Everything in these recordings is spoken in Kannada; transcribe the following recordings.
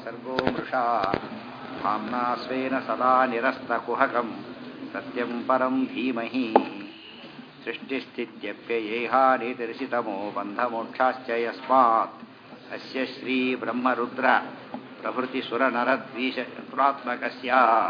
सर्गो मृषा धाम्ना स्वेन सदा निरस्तकुहकं सत्यं परं धीमहि सृष्टिस्थित्यप्ययेहानितिर्षितमो बन्धमोक्षाश्च यस्मात् अस्य श्रीब्रह्मरुद्र प्रभृतिसुरनरद्वीषत्वात्मकस्य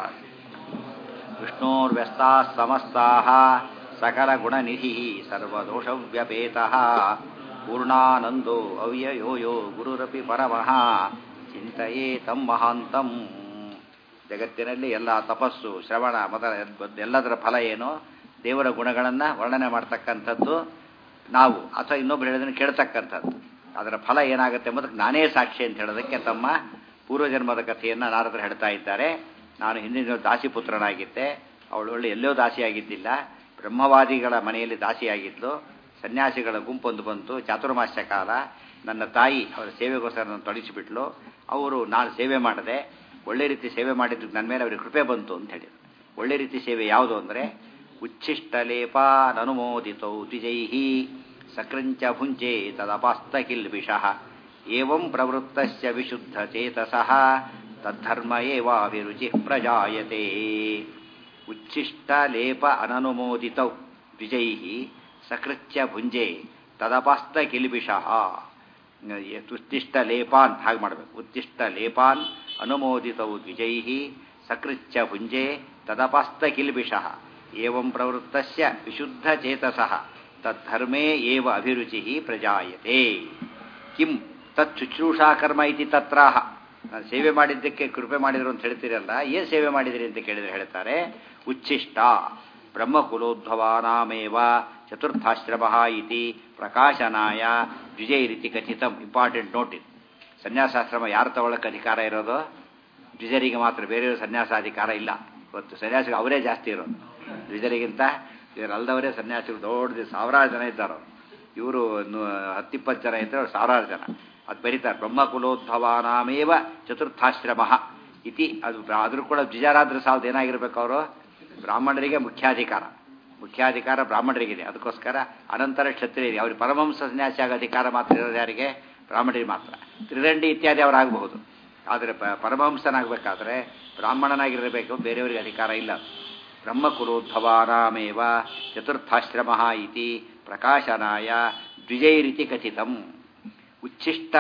विष्णोर्व्यस्ताः समस्ताः सकलगुणनिधिः सर्वदोषव्यपेतः पूर्णानन्दो ಅವ್ಯಯೋ ಯೋ ಗುರುರಪಿ ಪರಮಃ ಚಿಂತೆಯೇ ತಂ ಮಹಾಂತಂ ಜಗತ್ತಿನಲ್ಲಿ ಎಲ್ಲ ತಪಸ್ಸು ಶ್ರವಣ ಮೊದಲ ಎಲ್ಲದರ ಫಲ ಏನು ದೇವರ ಗುಣಗಳನ್ನು ವರ್ಣನೆ ಮಾಡ್ತಕ್ಕಂಥದ್ದು ನಾವು ಅಥವಾ ಇನ್ನೊಬ್ರು ಹೇಳಿದ್ರೆ ಕೇಳ್ತಕ್ಕಂಥದ್ದು ಅದರ ಫಲ ಏನಾಗುತ್ತೆ ಎಂಬುದಕ್ಕೆ ನಾನೇ ಸಾಕ್ಷಿ ಅಂತ ಹೇಳೋದಕ್ಕೆ ತಮ್ಮ ಪೂರ್ವಜನ್ಮದ ಕಥೆಯನ್ನು ನಾರದರು ಹೇಳ್ತಾ ಇದ್ದಾರೆ ನಾನು ಹಿಂದಿನ ದಾಸಿಪುತ್ರನಾಗಿದ್ದೆ ಅವಳು ಒಳ್ಳೆ ಎಲ್ಲೋ ದಾಸಿಯಾಗಿದ್ದಿಲ್ಲ ಬ್ರಹ್ಮವಾದಿಗಳ ಮನೆಯಲ್ಲಿ ದಾಸಿಯಾಗಿದ್ಲು ಸನ್ಯಾಸಿಗಳ ಗುಂಪೊಂದು ಬಂತು ಚಾತುರ್ಮಾಸ್ಯ ಕಾಲ ನನ್ನ ತಾಯಿ ಅವರ ಸೇವೆಗೋಸ್ಕರ ನಾನು ತೊಡಗಿಸಿಬಿಟ್ಲು ಅವರು ನಾನು ಸೇವೆ ಮಾಡಿದೆ ಒಳ್ಳೆ ರೀತಿ ಸೇವೆ ಮಾಡಿದ್ದಕ್ಕೆ ನನ್ನ ಮೇಲೆ ಅವರಿಗೆ ಕೃಪೆ ಬಂತು ಅಂತ ಹೇಳಿದ್ರು ಒಳ್ಳೆ ರೀತಿ ಸೇವೆ ಯಾವುದು ಅಂದರೆ ಉಚ್ಛಿಷ್ಟಲೇಪಾನನುಮೋದಿತೌ ದ್ವಿಜೈಹಿ ಸಕೃಂಚ ಭುಂಜೆ ತದಪಾಸ್ತಕಿಲ್ಬಿಷಃ ಏವಂ ಪ್ರವೃತ್ತಸ್ಯ ವಿಶುದ್ಧ ಚೇತಸಃ ತದ್ಧರ್ಮ ಏವಾಭಿರುಚಿ ಪ್ರಜಾಯತೆ ಉಚ್ಛಿಷ್ಟಲೇಪ ಅನನುಮೋದಿತೌ ದ್ವಿಜೈಹಿ ಸಕೃತ್ಯ ಭುಂಜೆ ತದಪಾಸ್ತ ಕಿಲ್ಬಿಷಃ ಉತ್ತಿಷ್ಟ ಲೇಪಾನ್ ಹಾಗೆ ಮಾಡಬೇಕು ಉತ್ತಿಷ್ಟ ಲೇಪಾನ್ ಅನುಮೋದಿತವು ದ್ವಿಜೈ ಸಕೃತ್ಯ ಭುಂಜೆ ತದಪಾಸ್ತ ಕಿಲ್ಬಿಷಃ ಏವಂ ಪ್ರವೃತ್ತಸ್ಯ ವಿಶುದ್ಧ ಚೇತಸಃ ತದ್ಧರ್ಮೇ ಏವ ಅಭಿರುಚಿ ಪ್ರಜಾಯತೆ ಕಿಂ ತತ್ ಶುಶ್ರೂಷಾ ಕರ್ಮ ಇತಿ ತತ್ರಾಹ ನಾನು ಸೇವೆ ಮಾಡಿದ್ದಕ್ಕೆ ಕೃಪೆ ಮಾಡಿದ್ರು ಅಂತ ಹೇಳ್ತೀರಲ್ಲ ಏನು ಸೇವೆ ಮಾಡಿದಿರಿ ಅಂತ ಕೇಳಿದ್ರೆ ಹೇಳ್ತಾರೆ ಉಚ್ಛಿಷ್ಟ ಬ್ರಹ್ಮಕುಲೋದ್ಭವಾನಾಮೇವ ಚತುರ್ಥಾಶ್ರಮ ಇತಿ ಪ್ರಕಾಶನಾಯ ದ್ವಿಜೈರಿತಿ ಕಥಿತಂ ಇಂಪಾರ್ಟೆಂಟ್ ನೋಟ್ ಇದು ಸನ್ಯಾಸಾಶ್ರಮ ಯಾರು ತಗೊಳ್ಳೋಕೆ ಅಧಿಕಾರ ಇರೋದು ದ್ವಿಜರಿಗೆ ಮಾತ್ರ ಬೇರೆಯವರು ಸನ್ಯಾಸಾಧಿಕಾರ ಇಲ್ಲ ಇವತ್ತು ಸನ್ಯಾಸಿಗಳು ಅವರೇ ಜಾಸ್ತಿ ಇರೋದು ದ್ವಿಜರಿಗಿಂತ ಇವರಲ್ಲದವರೇ ಸನ್ಯಾಸಿಗಳು ದೊಡ್ಡ ಸಾವಿರಾರು ಜನ ಇದ್ದಾರೆ ಇವರು ಹತ್ತಿಪ್ಪತ್ತು ಜನ ಇದ್ದರೆ ಅವ್ರು ಸಾವಿರಾರು ಜನ ಅದು ಬರೀತಾರೆ ಬ್ರಹ್ಮಕುಲೋದ್ಭವಾನಾಮೇವ ಚತುರ್ಥಾಶ್ರಮ ಇತಿ ಅದು ಅದ್ರ ಕೂಡ ದ್ವಿಜರಾದ್ರ ಸಾಲದ ಏನಾಗಿರ್ಬೇಕು ಅವರು ಬ್ರಾಹ್ಮಣರಿಗೆ ಮುಖ್ಯಾಧಿಕಾರ ಮುಖ್ಯಾಧಿಕಾರ ಬ್ರಾಹ್ಮಣರಿಗಿದೆ ಅದಕ್ಕೋಸ್ಕರ ಅನಂತರ ಕ್ಷತ್ರಿಯರಿಗೆ ಅವ್ರಿಗೆ ಪರಮಂಸ ಸನ್ಯಾಸಿ ಆಗೋ ಅಧಿಕಾರ ಮಾತ್ರ ಇರೋದು ಯಾರಿಗೆ ಬ್ರಾಹ್ಮಣರಿಗೆ ಮಾತ್ರ ತ್ರಿದಂಡಿ ಇತ್ಯಾದಿ ಅವರಾಗಬಹುದು ಆದರೆ ಪರಮಹಂಸನಾಗಬೇಕಾದ್ರೆ ಬ್ರಾಹ್ಮಣನಾಗಿರಬೇಕು ಬೇರೆಯವರಿಗೆ ಅಧಿಕಾರ ಇಲ್ಲ ಬ್ರಹ್ಮಕುಲೋದ್ಭವಾನಾಮೇವ ಚತುರ್ಥಾಶ್ರಮ ಇತಿ ಪ್ರಕಾಶನಾಯ ದ್ವಿಜೈರಿತಿ ಕಥಿತಂ ಉಚ್ಛಿಷ್ಟ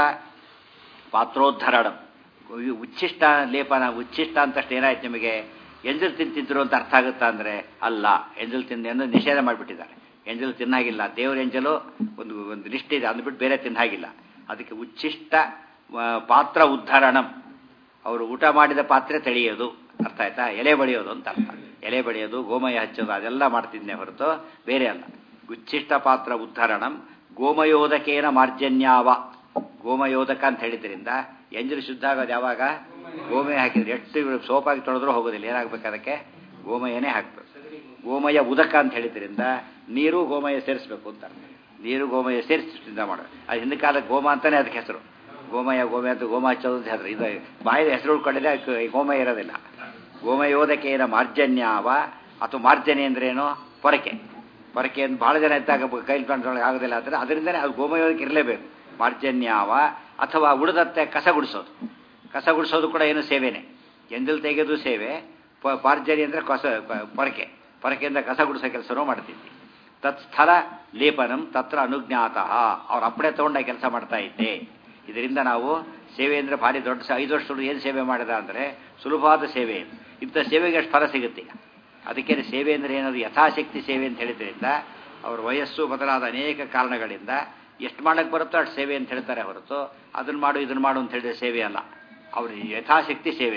ಪಾತ್ರೋದ್ಧರಣ ಉಚ್ಛಿಷ್ಟ ಲೇಪನ ಉಚ್ಛಿಷ್ಟ ಅಂತಷ್ಟು ಏನಾಯ್ತು ನಿಮಗೆ ಎಂಜಲ್ ತಿಂತಿದ್ರು ಅಂತ ಅರ್ಥ ಆಗುತ್ತಾ ಅಂದರೆ ಅಲ್ಲ ಎಂಜಲ್ ತಿಂದು ಎಂದು ನಿಷೇಧ ಮಾಡಿಬಿಟ್ಟಿದ್ದಾರೆ ಎಂಜಲ್ ತಿನ್ನಾಗಿಲ್ಲ ದೇವ್ರ ಎಂಜಲು ಒಂದು ಒಂದು ಲಿಸ್ಟ್ ಇದೆ ಅಂದ್ಬಿಟ್ಟು ಬೇರೆ ತಿನ್ನಾಗಿಲ್ಲ ಅದಕ್ಕೆ ಉಚ್ಛಿಷ್ಟ ಪಾತ್ರ ಉದ್ಧರಣಂ ಅವರು ಊಟ ಮಾಡಿದ ಪಾತ್ರೆ ತೆಳೆಯೋದು ಅರ್ಥ ಆಯ್ತಾ ಎಲೆ ಬಳಿಯೋದು ಅಂತ ಅರ್ಥ ಎಲೆ ಬಳಿಯೋದು ಗೋಮಯ ಹಚ್ಚೋದು ಅದೆಲ್ಲ ಮಾಡ್ತಿದ್ದೆ ಹೊರತು ಬೇರೆ ಅಲ್ಲ ಉಚ್ಛಿಷ್ಟ ಪಾತ್ರ ಉದ್ಧರಣಂ ಗೋಮಯೋದಕೇನ ಮಾರ್ಜನ್ಯಾವ ಗೋಮಯೋದಕ ಅಂತ ಹೇಳಿದ್ರಿಂದ ಎಂಜಲು ಶುದ್ಧ ಆಗೋದು ಯಾವಾಗ ಗೋಮಯ ಹಾಕಿದ್ರೆ ಎಷ್ಟು ಸೋಪಾಗಿ ತೊಳೆದ್ರೂ ಹೋಗೋದಿಲ್ಲ ಏನಾಗಬೇಕು ಅದಕ್ಕೆ ಗೋಮಯನೇ ಹಾಕ್ಬೇಕು ಗೋಮಯ ಉದಕ ಅಂತ ಹೇಳಿದ್ರಿಂದ ನೀರು ಗೋಮಯ ಸೇರಿಸ್ಬೇಕು ಅಂತ ನೀರು ಗೋಮಯ ಸೇರಿಸಿ ಶುದ್ಧ ಮಾಡೋದು ಅದು ಹಿಂದಿನ ಕಾಲಕ್ಕೆ ಗೋಮ ಅಂತಾನೆ ಅದಕ್ಕೆ ಹೆಸರು ಗೋಮಯ ಗೋಮಯ ಅಂತ ಗೋಮ ಹಚ್ಚೋದು ಅಂತ ಹೇಳಿದ್ರು ಇದು ಬಾಯಿದ ಹೆಸರು ಉಳ್ಕೊಂಡಿದೆ ಗೋಮಯ ಇರೋದಿಲ್ಲ ಗೋಮಯೋದಕೇನ ಮಾರ್ಜನ್ಯಾವ ಅಥವಾ ಮಾರ್ಜನೆ ಅಂದ್ರೇನು ಪೊರಕೆ ಪೊರಕೆ ಅಂತ ಭಾಳ ಜನ ಇದ್ದಾಗ ಕೈಲಿ ತೊಗೊಂಡೊಳಗೆ ಆಗೋದಿಲ್ಲ ಅಂದರೆ ಅದರಿಂದನೇ ಅದು ಗೋಮಯೋದಕ್ಕೆ ಇರಲೇಬೇಕು ಮಾರ್ಜನ್ಯಾವ ಅಥವಾ ಉಳಿದತ್ತೆ ಕಸ ಗುಡಿಸೋದು ಕಸ ಗುಡಿಸೋದು ಕೂಡ ಏನು ಸೇವೆನೇ ಎಂದಲ್ ತೆಗೆದು ಸೇವೆ ಪಾರ್ಜರಿ ಅಂದರೆ ಕಸ ಪೊರಕೆ ಪೊರಕೆಯಿಂದ ಕಸ ಗುಡಿಸೋ ಕೆಲಸನೂ ಮಾಡ್ತಿದ್ವಿ ತತ್ಸ್ಥಳ ಲೇಪನಂ ತತ್ರ ಅನುಜ್ಞಾತ ಅವ್ರು ಅಪ್ಪಡೆ ತೊಗೊಂಡ ಕೆಲಸ ಮಾಡ್ತಾ ಇದ್ದೆ ಇದರಿಂದ ನಾವು ಸೇವೆ ಅಂದರೆ ಭಾರಿ ದೊಡ್ಡ ಐದು ವರ್ಷಗಳು ಏನು ಸೇವೆ ಮಾಡಿದ ಅಂದರೆ ಸುಲಭವಾದ ಸೇವೆ ಇಂಥ ಸೇವೆಗೆ ಅಷ್ಟು ಫಲ ಸಿಗುತ್ತೆ ಅದಕ್ಕೆ ಸೇವೆ ಅಂದರೆ ಏನಾದ್ರು ಯಥಾಶಕ್ತಿ ಸೇವೆ ಅಂತ ಹೇಳಿದ್ರಿಂದ ಅವ್ರ ವಯಸ್ಸು ಮೊದಲಾದ ಅನೇಕ ಕಾರಣಗಳಿಂದ ಎಷ್ಟು ಮಾಡಕ್ಕೆ ಬರುತ್ತೋ ಅಷ್ಟು ಸೇವೆ ಅಂತ ಹೇಳ್ತಾರೆ ಹೊರತು ಅದನ್ನು ಮಾಡು ಇದನ್ನು ಮಾಡು ಅಂತ ಹೇಳಿದ್ರೆ ಸೇವೆ ಅಲ್ಲ ಅವ್ರ ಯಥಾಶಕ್ತಿ ಸೇವೆ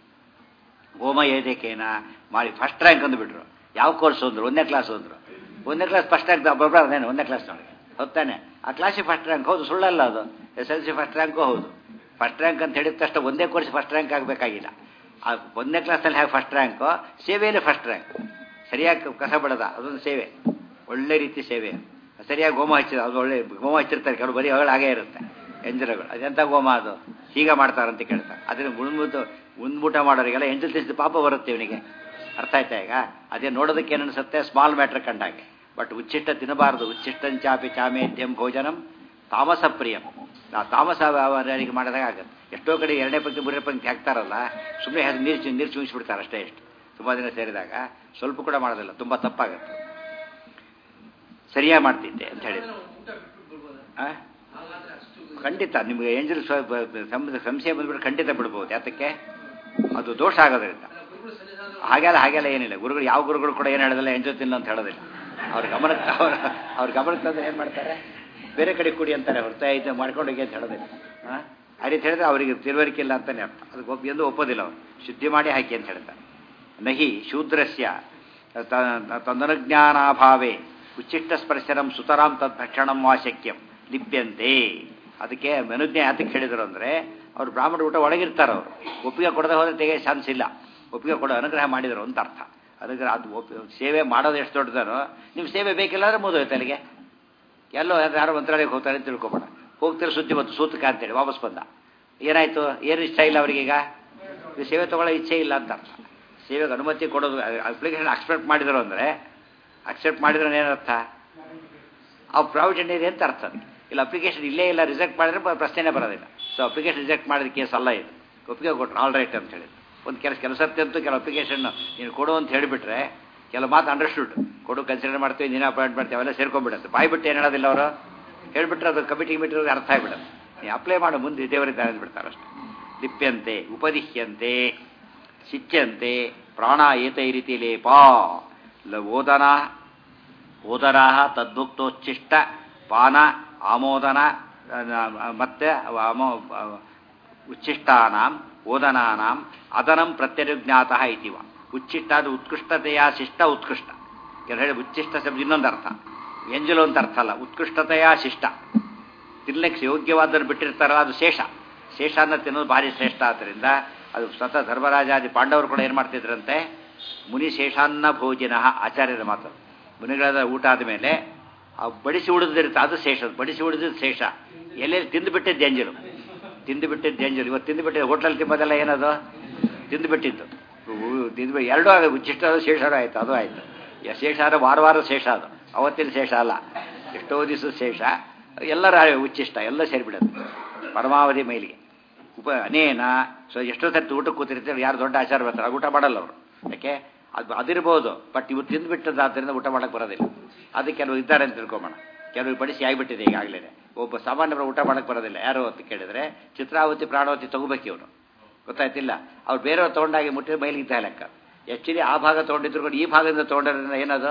ಗೋಮ ಏದಕೇನ ಮಾಡಿ ಫಸ್ಟ್ ರ್ಯಾಂಕ್ ಅಂದುಬಿಟ್ರು ಯಾವ ಕೋರ್ಸ್ ಅಂದರು ಒಂದನೇ ಕ್ಲಾಸ್ ಅಂದರು ಒಂದನೇ ಕ್ಲಾಸ್ ಫಸ್ಟ್ ರ್ಯಾಂಕ್ ಬರಬಾರ್ದೇನೆ ಒಂದನೇ ಕ್ಲಾಸ್ ನೋಡಿ ಹೊತ್ತಾನೆ ಆ ಕ್ಲಾಸಿಗೆ ಫಸ್ಟ್ ರ್ಯಾಂಕ್ ಹೌದು ಸುಳ್ಳಲ್ಲ ಅದು S L C first rank ಹೌದು ಫಸ್ಟ್ ರ್ಯಾಂಕ್ ಅಂತ ಹೇಳಿದ ತಕ್ಷಣ ಒಂದೇ ಕೋರ್ಸ್ ಫಸ್ಟ್ ರ್ಯಾಂಕ್ ಆಗಬೇಕಾಗಿಲ್ಲ ಆ ಒಂದನೇ ಕ್ಲಾಸಲ್ಲಿ ಹೇಗೆ ಫಸ್ಟ್ ರ್ಯಾಂಕು ಸೇವೆಯಲ್ಲಿ ಫಸ್ಟ್ ರ್ಯಾಂಕ್ ಸರಿಯಾಗಿ ಕಸ ಬಿಡದ ಅದೊಂದು ಸೇವೆ ಒಳ್ಳೆ ರೀತಿ ಸೇವೆ ಸರಿಯಾಗಿ ಗೋಮ ಹಚ್ಚಿದ ಅದು ಒಳ್ಳೆ ಗೋಮ ಹಚ್ಚಿರ್ತಾರೆ ಕೆಲವು ಬರೀ ಅವಳು ಹಾಗೇ ಇರುತ್ತೆ ಎಂಜಲಗಳು ಅದೆಂಥ ಗೋಮ ಅದು ಹೀಗ ಮಾಡ್ತಾರಂತ ಕೇಳ್ತಾರೆ ಅದನ್ನು ಉಣ್ಬಿಟ್ಟು ಉಂದ್ಬಿಟ ಮಾಡೋರಿಗೆಲ್ಲ ಎಂಜಲ್ ತಿನ್ಸಿದ ಪಾಪ ಬರುತ್ತೆ ಇವನಿಗೆ ಅರ್ಥ ಆಯ್ತಾ ಈಗ ಅದೇ ನೋಡೋದಕ್ಕೆ ಏನು ಅನಿಸುತ್ತೆ ಸ್ಮಾಲ್ ಮ್ಯಾಟ್ರ್ ಕಂಡಾಗೆ ಬಟ್ ಉಚ್ಚಿಷ್ಟ ತಿನ್ನಬಾರದು ಉಚ್ಚಿಷ್ಟಂಚಾಪಿ ಚಾಮೇಧ್ಯಂ ಭೋಜನಂ ತಾಮಸ ಪ್ರಿಯಂ ನಾವು ತಾಮಸ ವ್ಯವಹಾರಿಗೆ ಮಾಡಿದಾಗ ಆಗುತ್ತೆ ಎಷ್ಟೋ ಕಡೆ ಎರಡನೇ ಪಂಕ್ತಿ ಮೂರನೇ ಪಂಕ್ತಿ ಹಾಕ್ತಾರಲ್ಲ ಸುಮ್ಮನೆ ನೀರು ನೀರು ಚುಮಿಸ್ಬಿಡ್ತಾರೆ ಅಷ್ಟೇ ಎಷ್ಟು ತುಂಬ ದಿನ ಸೇರಿದಾಗ ಸ್ವಲ್ಪ ಕೂಡ ಮಾಡೋದಿಲ್ಲ ತುಂಬ ತಪ್ಪಾಗುತ್ತೆ ಸರಿಯಾಗಿ ಮಾಡ್ತಿದ್ದೆ ಅಂತ ಹೇಳಿದ್ರು ಆ? ಖಂಡಿತ ನಿಮಗೆ ಏಂಜಲ್ ಸಂಶಯ ಬಂದ್ಬಿಟ್ಟು ಖಂಡಿತ ಬಿಡ್ಬೋದು ಯಾತಕ್ಕೆ ಅದು ದೋಷ ಆಗೋದ್ರಿಂದ ಹಾಗೆಲ್ಲ ಹಾಗೆಲ್ಲ ಏನಿಲ್ಲ ಗುರುಗಳು ಯಾವ ಗುರುಗಳು ಕೂಡ ಏನು ಹೇಳೋದಿಲ್ಲ ಎಂಜಲ್ ತಿನ್ನು ಅಂತ ಹೇಳೋದಿಲ್ಲ ಅವ್ರ ಗಮನಕ್ಕೆ ಅವ್ರ ಅವ್ರ ಗಮನಕ್ಕೆ ತಂದ್ರೆ ಏನು ಮಾಡ್ತಾರೆ ಬೇರೆ ಕಡೆ ಕುಡಿ ಅಂತಾರೆ ಹೊರತಾ ಇದು ಮಾಡ್ಕೊಂಡೋಗಿ ಅಂತ ಹೇಳೋದಿಲ್ಲ ಹಾಂ ಆ ರೀತಿ ಹೇಳಿದ್ರೆ ಅವರಿಗೆ ತಿಳುವಳಿಕೆ ಇಲ್ಲ ಅಂತಾನೆ ಅರ್ಥ ಅದಕ್ಕೆ ಒಬ್ಬ ಎಂದು ಒಪ್ಪೋದಿಲ್ಲ ಅವರು ಶುದ್ಧಿ ಮಾಡಿ ಹಾಕಿ ಅಂತ ಹೇಳ್ತಾರೆ ನಹಿ ಶೂದ್ರಸ್ಯ ತಂದನುಜ್ಞಾನಾಭಾವೇ ಉಚ್ಚಿಷ್ಟ ಸ್ಪರ್ಶನಂ ಸುತರಾಂ ತತ್ಕ್ಷಣಂ ವಾ ಶಕ್ಯಂ ಲಿಪ್ಯಂತೆ ಅದಕ್ಕೆ ಮನುಜ್ಞೆ ಯಾತಕ್ಕೆ ಹೇಳಿದ್ರು ಅಂದರೆ ಅವ್ರು ಬ್ರಾಹ್ಮಣ ಊಟ ಒಳಗಿರ್ತಾರೆ ಅವರು ಒಪ್ಪಿಗೆ ಕೊಡದೆ ಹೋದ್ರೆ ತೆಗೆ ಚಾನ್ಸ್ ಇಲ್ಲ ಒಪ್ಪಿಗೆ ಕೊಡೋ ಅನುಗ್ರಹ ಮಾಡಿದರು ಅಂತ ಅರ್ಥ ಅನುಗ್ರಹ ಅದು ಒಪ್ಪಿ ಸೇವೆ ಮಾಡೋದು ಎಷ್ಟು ದೊಡ್ಡದಾನೋ ನಿಮ್ಮ ಸೇವೆ ಬೇಕಿಲ್ಲ ಅಂದ್ರೆ ಮುಗಿದೋಯ್ತು ಅಲ್ಲಿಗೆ ಎಲ್ಲೋ ಯಾರೋ ಮಂತ್ರಾಲಯಕ್ಕೆ ಹೋಗ್ತಾರೆ ಅಂತ ತಿಳ್ಕೊಬೇಡ ಹೋಗ್ತಿರೋ ಸುದ್ದಿ ಬಂತು ಸೂತಕ ಅಂತೇಳಿ ವಾಪಸ್ ಬಂದ ಏನಾಯ್ತು ಏನು ಇಷ್ಟ ಇಲ್ಲ ಅವರಿಗೀಗ ಇದು ಸೇವೆ ತಗೊಳ್ಳೋ ಇಚ್ಛೆ ಇಲ್ಲ ಅಂತ ಅರ್ಥ ಸೇವೆಗೆ ಅನುಮತಿ ಕೊಡೋದು ಅಪ್ಲಿಕೇಶನ್ ಅಕ್ಸೆಪ್ಟ್ ಮಾಡಿದ್ರು ಅಂದರೆ ಅಕ್ಸೆಪ್ಟ್ ಮಾಡಿದ್ರೆ ಏನರ್ಥ ಆ ಪ್ರಾವಿಷನ್ ಇದೆ ಅಂತ ಅರ್ಥ ಅದಕ್ಕೆ ಇಲ್ಲ ಅಪ್ಲಿಕೇಶನ್ ಇಲ್ಲೇ ಇಲ್ಲ ರಿಜೆಕ್ಟ್ ಮಾಡಿದ್ರೆ ಬ- ಪ್ರಶ್ನೆನೇ ಬರೋದಿಲ್ಲ ಸೊ ಅಪ್ಲಿಕೇಶನ್ ರಿಜೆಕ್ಟ್ ಮಾಡಿದ ಕೇಸ್ ಅಲ್ಲ ಇದು ಒಪ್ಪಿಗೆ ಕೊಟ್ಟರು ಆಲ್ ರೈಟ್ ಅಂತ ಹೇಳಿ ಒಂದು ಕೆಲಸ ಕೆಲಸತ್ತಂತೂ ಕೆಲವು ಅಪ್ಲಿಕೇಶನ್ ನೀನು ಕೊಡು ಅಂತ ಹೇಳಿಬಿಟ್ರೆ ಕೆಲವು ಮಾತು ಅಂಡರ್ಸ್ಟುಡ್ ಕೊಡು ಕನ್ಸಿಡರ್ ಮಾಡ್ತೀವಿ ನೀನು ಅಪಾಯಿಂಟ್ ಮಾಡ್ತೀವಿ ಅವೆಲ್ಲ ಸೇರ್ಕೊಂಡ್ಬಿಡುತ್ತೆ ಬಾಯ್ ಬಿಟ್ಟು ಏನು ಹೇಳೋದಿಲ್ಲ ಅವರು ಹೇಳ್ಬಿಟ್ರೆ ಅದು ಕಮಿಟಿ ಗಿಮಿಟಿ ಅರ್ಥ ಆಗಿಬಿಡುತ್ತೆ ನೀ ಅಪ್ಲೈ ಮಾಡು ಮುಂದೆ ದೇವರಿದ್ದಾರೆ ಅಂದ್ಬಿಡ್ತಾರೆ ಅಷ್ಟೇ ಲಿಪ್ಯಂತೆ ಉಪದಿಹ್ಯಂತೆ ಶಿಚ್ಯಂತೆ ಪ್ರಾಣ ಏತೈ ರೀತಿ ಲೇಪ ಲ ಓದನ ಓದರಾ ತದ್ಭುಕ್ತೋಚ್ಚಿಷ್ಟ ಪಾನ ಆಮೋದನ ಆ, ಮತ್ತೆ ಆಮೋ ಉಚ್ಚಿಷ್ಟಾನಾಂ ಓದನಾನಾಂ ಅದನಂ ಪ್ರತ್ಯನುಜ್ಞಾತಃ ಇತಿವ ಉಚ್ಚಿಷ್ಟ ಅದು ಉತ್ಕೃಷ್ಟತೆಯ ಶಿಷ್ಟ ಉತ್ಕೃಷ್ಟ ಕೆಲವು ಹೇಳಿ ಉಚ್ಚಿಷ್ಟ ಶಬ್ದ ಇನ್ನೊಂದು ಅರ್ಥ ಎಂಜಲು ಅಂತ ಅರ್ಥ ಅಲ್ಲ ಉತ್ಕೃಷ್ಟತೆಯ ಶಿಷ್ಟ ತಿನ್ನಲಿಕ್ಕೆ ಯೋಗ್ಯವಾದನ್ನು ಬಿಟ್ಟಿರ್ತಾರಲ್ಲ ಅದು ಶೇಷ ಶೇಷ ಅನ್ನ ತಿನ್ನೋದು ಭಾರಿ ಶ್ರೇಷ್ಠ ಆದ್ದರಿಂದ ಅದು ಸ್ವತಃ ಧರ್ಮರಾಜಾದಿ ಪಾಂಡವರು ಕೂಡ ಏನು ಮಾಡ್ತಿದ್ರಂತೆ ಮುನಿ ಶೇಷಾನ್ನ ಭೋಜಿನ ಆಚಾರ್ಯರ ಮಾತು ಮುನಿಗಳಾದ ಊಟ ಆದಮೇಲೆ ಆ ಬಡಿಸಿ ಉಳಿದಿರುತ್ತೆ ಅದು ಶೇಷ ಬಡಿಸಿ ಉಳಿದಿದ್ದು ಶೇಷ ಎಲ್ಲೆಲ್ಲಿ ತಿಂದು ಬಿಟ್ಟಿದ್ದು ಎಂಜಲು ತಿಂದು ಬಿಟ್ಟಿದ್ದು ಎಂಜಲು ಇವತ್ತು ತಿಂದು ಬಿಟ್ಟಿದ್ದು ಹೋಟ್ಲಲ್ಲಿ ತಿಂಬೋದೆಲ್ಲ ಏನದು ತಿಂದು ಬಿಟ್ಟಿದ್ದು ತಿಂದು ಎರಡೂ ಆಗ ಉಚ್ಚಿಷ್ಟ ಅದು ಶೇಷಾರು ಆಯಿತು ಅದು ಆಯಿತು ಯ- ಶೇಷ ಅಂದರೆ ವಾರ ವಾರ ಶೇಷ ಅದು ಅವತ್ತಿನ ಶೇಷ ಅಲ್ಲ ಎಷ್ಟೋ ದಿವಸ ಶೇಷ ಎಲ್ಲರ ಉಚ್ಚಿಷ್ಟ ಎಲ್ಲ ಸೇರಿಬಿಡುತ್ತೆ ಪರಮಾವಧಿ ಮೈಲಿಗೆ ಉಪ ಅನೇನ ಸೊ ಎಷ್ಟೋ ಸರ್ತಿ ಊಟಕ್ಕೆ ಕೂತಿರ್ತಾರೆ ಯಾರು ದೊಡ್ಡ ಆಚಾರ ಬರ್ತಾರೆ ಆಗ ಊಟ ಮಾಡಲ್ಲ ಅವರು ಯಾಕೆ ಅದು ಅದಿರ್ಬೋದು ಬಟ್ ಇವು ತಿಂದುಬಿಟ್ಟದಾದ್ರಿಂದ ಊಟ ಮಾಡಕ್ಕೆ ಬರೋದಿಲ್ಲ ಅದಕ್ಕೆ ಕೆಲವು ಇದ್ದಾರೆ ಅಂತ ತಿಳ್ಕೊಂಬೋಣ ಕೆಲವು ಬಡಿಸಿ ಆಗಿಬಿಟ್ಟಿದೆ ಈಗಾಗಲೇ ಒಬ್ಬ ಸಾಮಾನ್ಯರು ಊಟ ಮಾಡಕ್ಕೆ ಬರೋದಿಲ್ಲ ಯಾರು ಅಂತ ಕೇಳಿದ್ರೆ ಚಿತ್ರಾವತಿ ಪ್ರಾಣಾವತಿ ತಗೋಬೇಕು ಇವನು ಗೊತ್ತಾಯ್ತಿಲ್ಲ ಅವ್ರು ಬೇರೆಯವ್ರು ತೊಗೊಂಡಾಗಿ ಮುಟ್ಟಿದ ಮೈಲಿಗಿದ್ದ ಲೆಕ್ಕ ಆ್ಯಕ್ಚುಲಿ ಆ ಭಾಗ ತೊಗೊಂಡಿದ್ರು ಕೂಡ ಈ ಭಾಗದಿಂದ ತೊಗೊಂಡ್ರಿಂದ ಏನದು